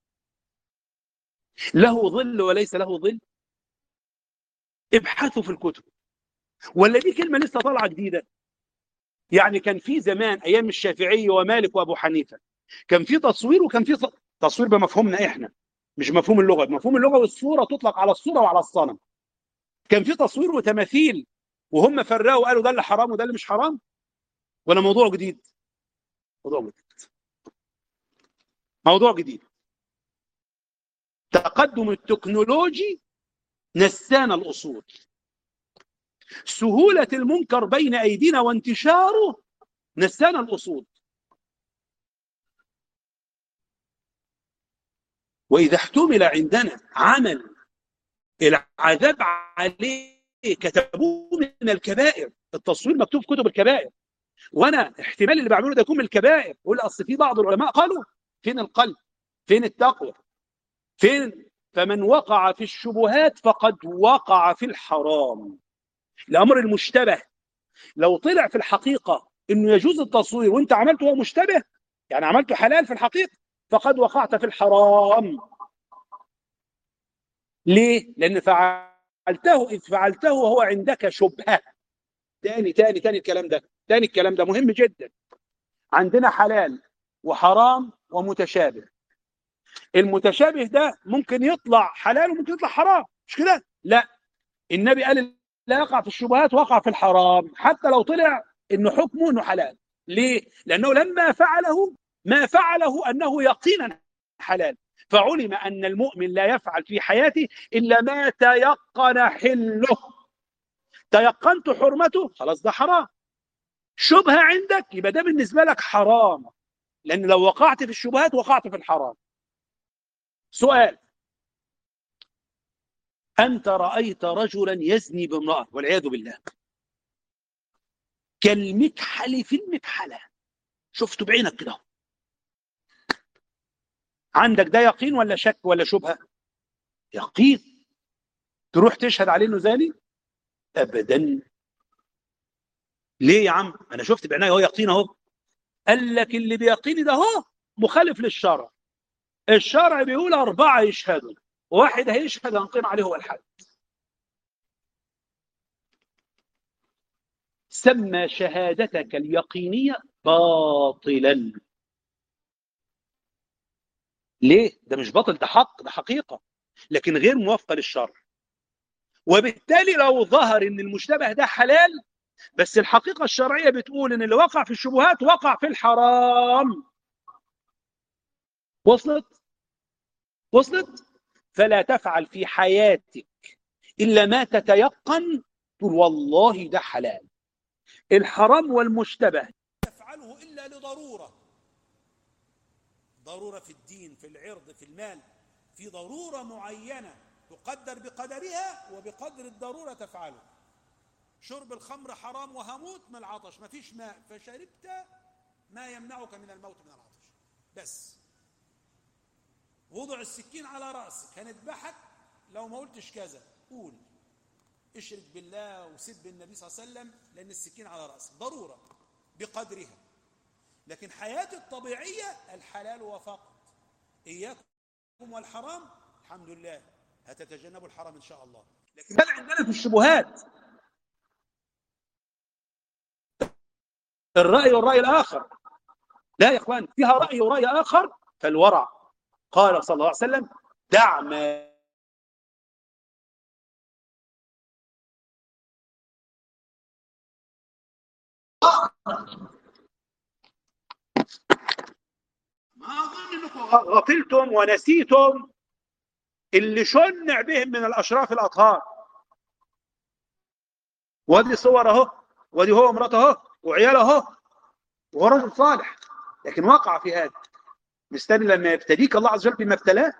له ظل وليس له ظل ابحثوا في الكتب ولا دي كلمه لسه طالعه جديده يعني كان في زمان ايام الشافعي ومالك وابو حنيفه كان في تصوير وكان في تصوير بمفهومنا احنا مش مفهوم اللغه مفهوم اللغه والصوره تطلق على الصوره وعلى الصنم كان في تصوير وتماثيل وهم فرقوا وقالوا ده اللي حرام وده اللي مش حرام ولا موضوع جديد موضوع جديد موضوع جديد تقدم التكنولوجي نسانا الاصول سهوله المنكر بين ايدينا وانتشاره نسانا الاصول واذا احتمل عندنا عمل العذاب عليه كتبوه من الكبائر التصوير مكتوب في كتب الكبائر وانا احتمال اللي بعمله ده يكون من الكبائر يقول اصل في بعض العلماء قالوا فين القلب فين التقوى فين فمن وقع في الشبهات فقد وقع في الحرام الامر المشتبه لو طلع في الحقيقه انه يجوز التصوير وانت عملته هو مشتبه يعني عملته حلال في الحقيقه فقد وقعت في الحرام ليه لان فعلته اذ فعلته وهو عندك شبهه تاني تاني تاني الكلام ده تاني الكلام ده مهم جدا عندنا حلال وحرام ومتشابه المتشابه ده ممكن يطلع حلال وممكن يطلع حرام مش كده لا النبي قال لا يقع في الشبهات وقع في الحرام حتى لو طلع انه حكمه انه حلال ليه لانه لما فعله ما فعله انه يقينا حلال فعلم ان المؤمن لا يفعل في حياته الا ما تيقن حله تيقنت حرمته خلاص ده حرام شبهه عندك يبقى ده بالنسبه لك حرام لان لو وقعت في الشبهات وقعت في الحرام سؤال أنت رأيت رجلا يزني بامرأة والعياذ بالله كالمكحل في المكحلة شفته بعينك كده عندك ده يقين ولا شك ولا شبهة يقين تروح تشهد عليه انه زاني ابدا ليه يا عم انا شفت بعيني هو يقين اهو قال لك اللي بيقيني ده هو مخالف للشرع الشرع بيقول أربعة يشهدوا واحد هيشهد هنقيم عليه هو الحد سمى شهادتك اليقينية باطلا ليه؟ ده مش باطل ده حق ده حقيقة لكن غير موافقة للشرع وبالتالي لو ظهر ان المشتبه ده حلال بس الحقيقة الشرعية بتقول ان اللي وقع في الشبهات وقع في الحرام وصلت وصلت فلا تفعل في حياتك إلا ما تتيقن تقول والله ده حلال الحرام والمشتبه تفعله إلا لضرورة ضرورة في الدين في العرض في المال في ضرورة معينة تقدر بقدرها وبقدر الضرورة تفعله شرب الخمر حرام وهموت من العطش ما فيش ماء فشربت ما يمنعك من الموت من العطش بس وضع السكين على رأسك هنذبحك لو ما قلتش كذا قول اشرك بالله وسب النبي صلى الله عليه وسلم لأن السكين على رأسك ضرورة بقدرها لكن حياتي الطبيعية الحلال وفقط إياكم والحرام الحمد لله هتتجنبوا الحرام إن شاء الله لكن ده عندنا في الشبهات الرأي والرأي الآخر لا يا إخوان فيها رأي ورأي آخر فالورع قال صلى الله عليه وسلم دع ما ما أظن أنكم غفلتم ونسيتم اللي شنع بهم من الأشراف الأطهار وادي صور اهو وادي هو ومراته اهو وعياله اهو وهو رجل صالح لكن وقع في هذا مستني لما يبتليك الله عز وجل بما ابتلاه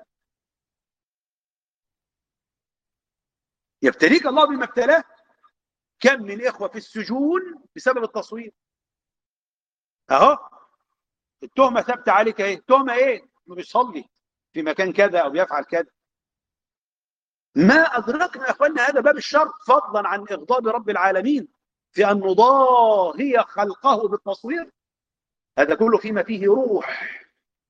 يبتليك الله بما ابتلاه كم من إخوة في السجون بسبب التصوير أهو التهمة ثابتة عليك ايه التهمة ايه انه بيصلي في مكان كذا او بيفعل كذا ما أدركنا يا أخواننا هذا باب الشر فضلا عن إغضاب رب العالمين في أن نضاهي خلقه بالتصوير هذا كله فيما فيه روح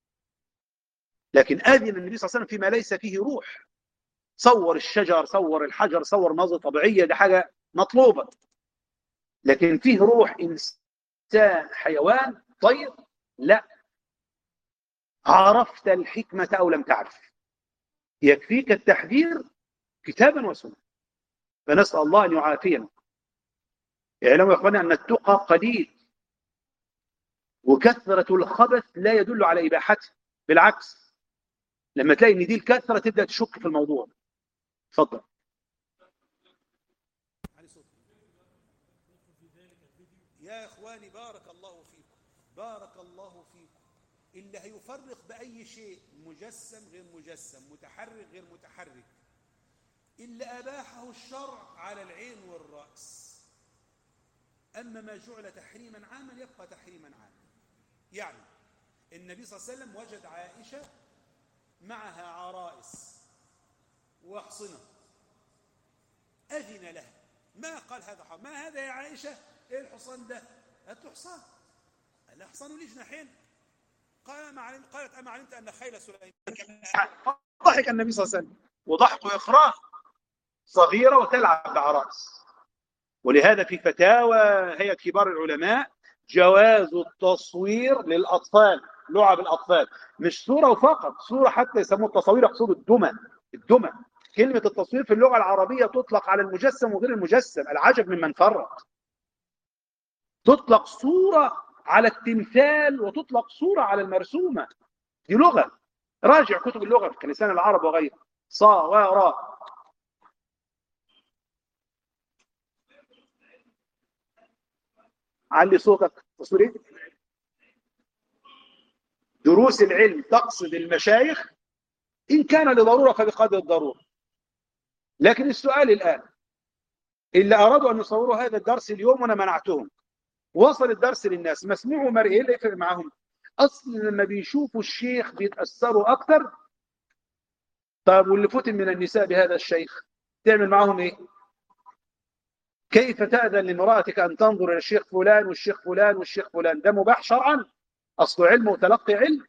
لكن آذن النبي صلى الله عليه وسلم فيما ليس فيه روح صور الشجر صور الحجر صور مناظر طبيعية دي حاجة مطلوبة لكن فيه روح إنسان حيوان طير لا عرفت الحكمة أو لم تعرف يكفيك التحذير كتابا وسنة فنسأل الله أن يعافينا اعلموا يا أخواني أن التقى قليل وكثرة الخبث لا يدل على إباحته بالعكس لما تلاقي ان دي الكثرة تبدأ تشك في الموضوع اتفضل يا إخواني بارك الله فيكم بارك الله فيكم اللي هيفرق بأي شيء مجسم غير مجسم متحرك غير متحرك اللي أباحه الشرع على العين والرأس أما ما جعل تحريما عاما يبقى تحريما عاما يعني النبي صلى الله عليه وسلم وجد عائشة معها عرائس وأحصنة أذن لها ما قال هذا حرام ما هذا يا عائشة إيه الحصان ده قالت له حصان قال لها حصان لي جناحين قال ما علمت قالت أما علمت أن خيل سليمان ضحك النبي صلى الله عليه وسلم وضحك إخراج صغيرة وتلعب بعرائس ولهذا في فتاوى هيئة كبار العلماء جواز التصوير للأطفال لعب الأطفال مش صورة فقط صورة حتى يسموه التصوير يقصدوا الدمى الدمى كلمة التصوير في اللغة العربية تطلق على المجسم وغير المجسم العجب ممن فرق تطلق صورة على التمثال وتطلق صورة على المرسومة دي لغة راجع كتب اللغة في كلسان العرب وغيره صا وراء علي صوتك تصوير ايه دروس العلم تقصد المشايخ إن كان لضرورة فبقدر الضرورة لكن السؤال الآن اللي أرادوا أن يصوروا هذا الدرس اليوم وأنا منعتهم وصل الدرس للناس مسموع ومرئي ايه اللي يفرق معاهم أصل لما بيشوفوا الشيخ بيتأثروا أكتر طيب واللي فتن من النساء بهذا الشيخ تعمل معهم إيه كيف تأذن لامرأتك أن تنظر إلى الشيخ فلان والشيخ فلان والشيخ فلان ده مباح شرعا أصل علم وتلقي علم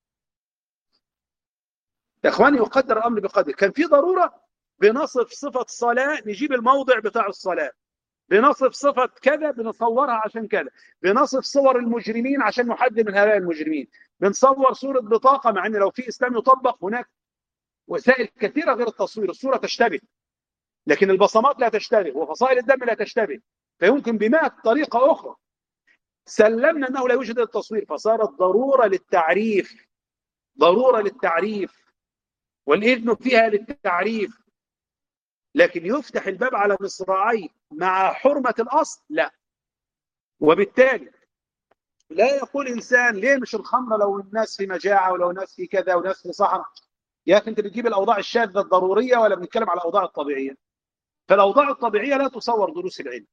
يا إخواني يقدر الأمر بقدر كان في ضرورة بنصف صفة صلاة نجيب الموضع بتاع الصلاة بنصف صفة كذا بنصورها عشان كذا بنصف صور المجرمين عشان نحدد من هؤلاء المجرمين بنصور صورة بطاقة مع أن لو في إسلام يطبق هناك وسائل كثيرة غير التصوير الصورة تشتبه لكن البصمات لا تشتبه وفصائل الدم لا تشتبه فيمكن بمئة طريقة أخرى سلمنا أنه لا يوجد التصوير فصارت ضرورة للتعريف ضرورة للتعريف والإذن فيها للتعريف لكن يفتح الباب على مصراعيه مع حرمة الأصل لا وبالتالي لا يقول إنسان ليه مش الخمر لو الناس في مجاعة ولو الناس في كذا وناس في صحراء يا أخي أنت بتجيب الأوضاع الشاذة الضرورية ولا بنتكلم على الأوضاع الطبيعية فالأوضاع الطبيعية لا تصور دروس العلم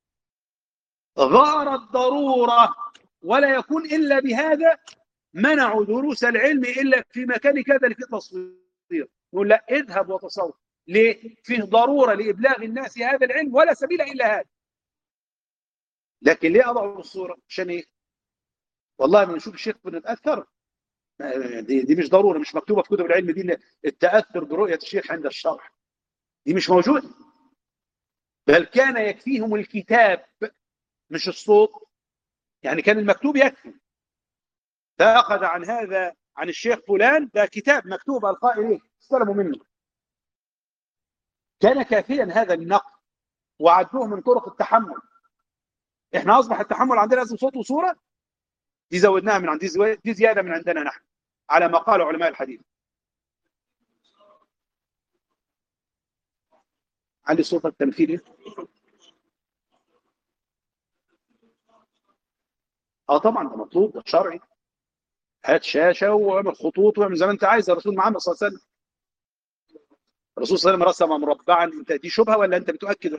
غار الضرورة ولا يكون إلا بهذا منعوا دروس العلم إلا في مكان كذا لفي تصوير نقول لا اذهب وتصور ليه؟ فيه ضرورة لإبلاغ الناس هذا العلم ولا سبيل إلا هذا لكن ليه أضعوا الصورة؟ عشان إيه؟ والله ما نشوف الشيخ بنتأثر دي, دي مش ضرورة مش مكتوبة في كتب العلم دي التأثر برؤية الشيخ عند الشرح دي مش موجودة بل كان يكفيهم الكتاب مش الصوت يعني كان المكتوب يكفي فأخذ عن هذا عن الشيخ فلان ده كتاب مكتوب القائل ايه استلموا منه كان كافيا هذا النقل وعدوه من طرق التحمل احنا اصبح التحمل عندنا لازم صوت وصوره دي زودناها من عندي دي زياده من عندنا نحن على ما قال علماء الحديث علي صوت التمثيلي اه طبعا ده مطلوب ده شرعي هات شاشه واعمل خطوط واعمل زي ما انت عايز الرسول محمد صلى الله عليه وسلم الرسول صلى الله عليه وسلم رسم مربعا انت دي شبهه ولا انت بتؤكده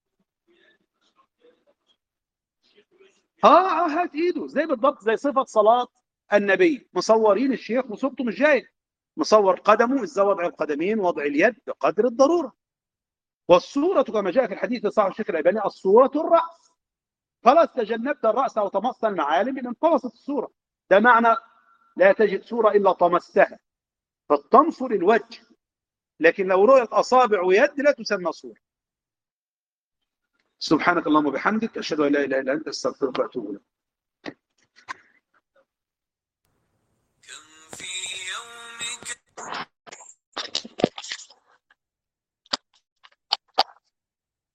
اه اه هات ايده زي بالضبط زي صفه صلاه النبي مصورين الشيخ وصورته مش جاي مصور قدمه ازاي وضع القدمين وضع اليد بقدر الضروره والصوره كما جاء في الحديث صحيح الشيخ الالباني الصوره الراس خلاص تجنبت الراس او طمست المعالم ان انطمست الصوره ده معنى لا تجد صوره الا طمستها فالطمس للوجه لكن لو رؤيت اصابع ويد لا تسمى صوره سبحانك اللهم وبحمدك اشهد ان لا اله الا انت استغفرك واتوب اليك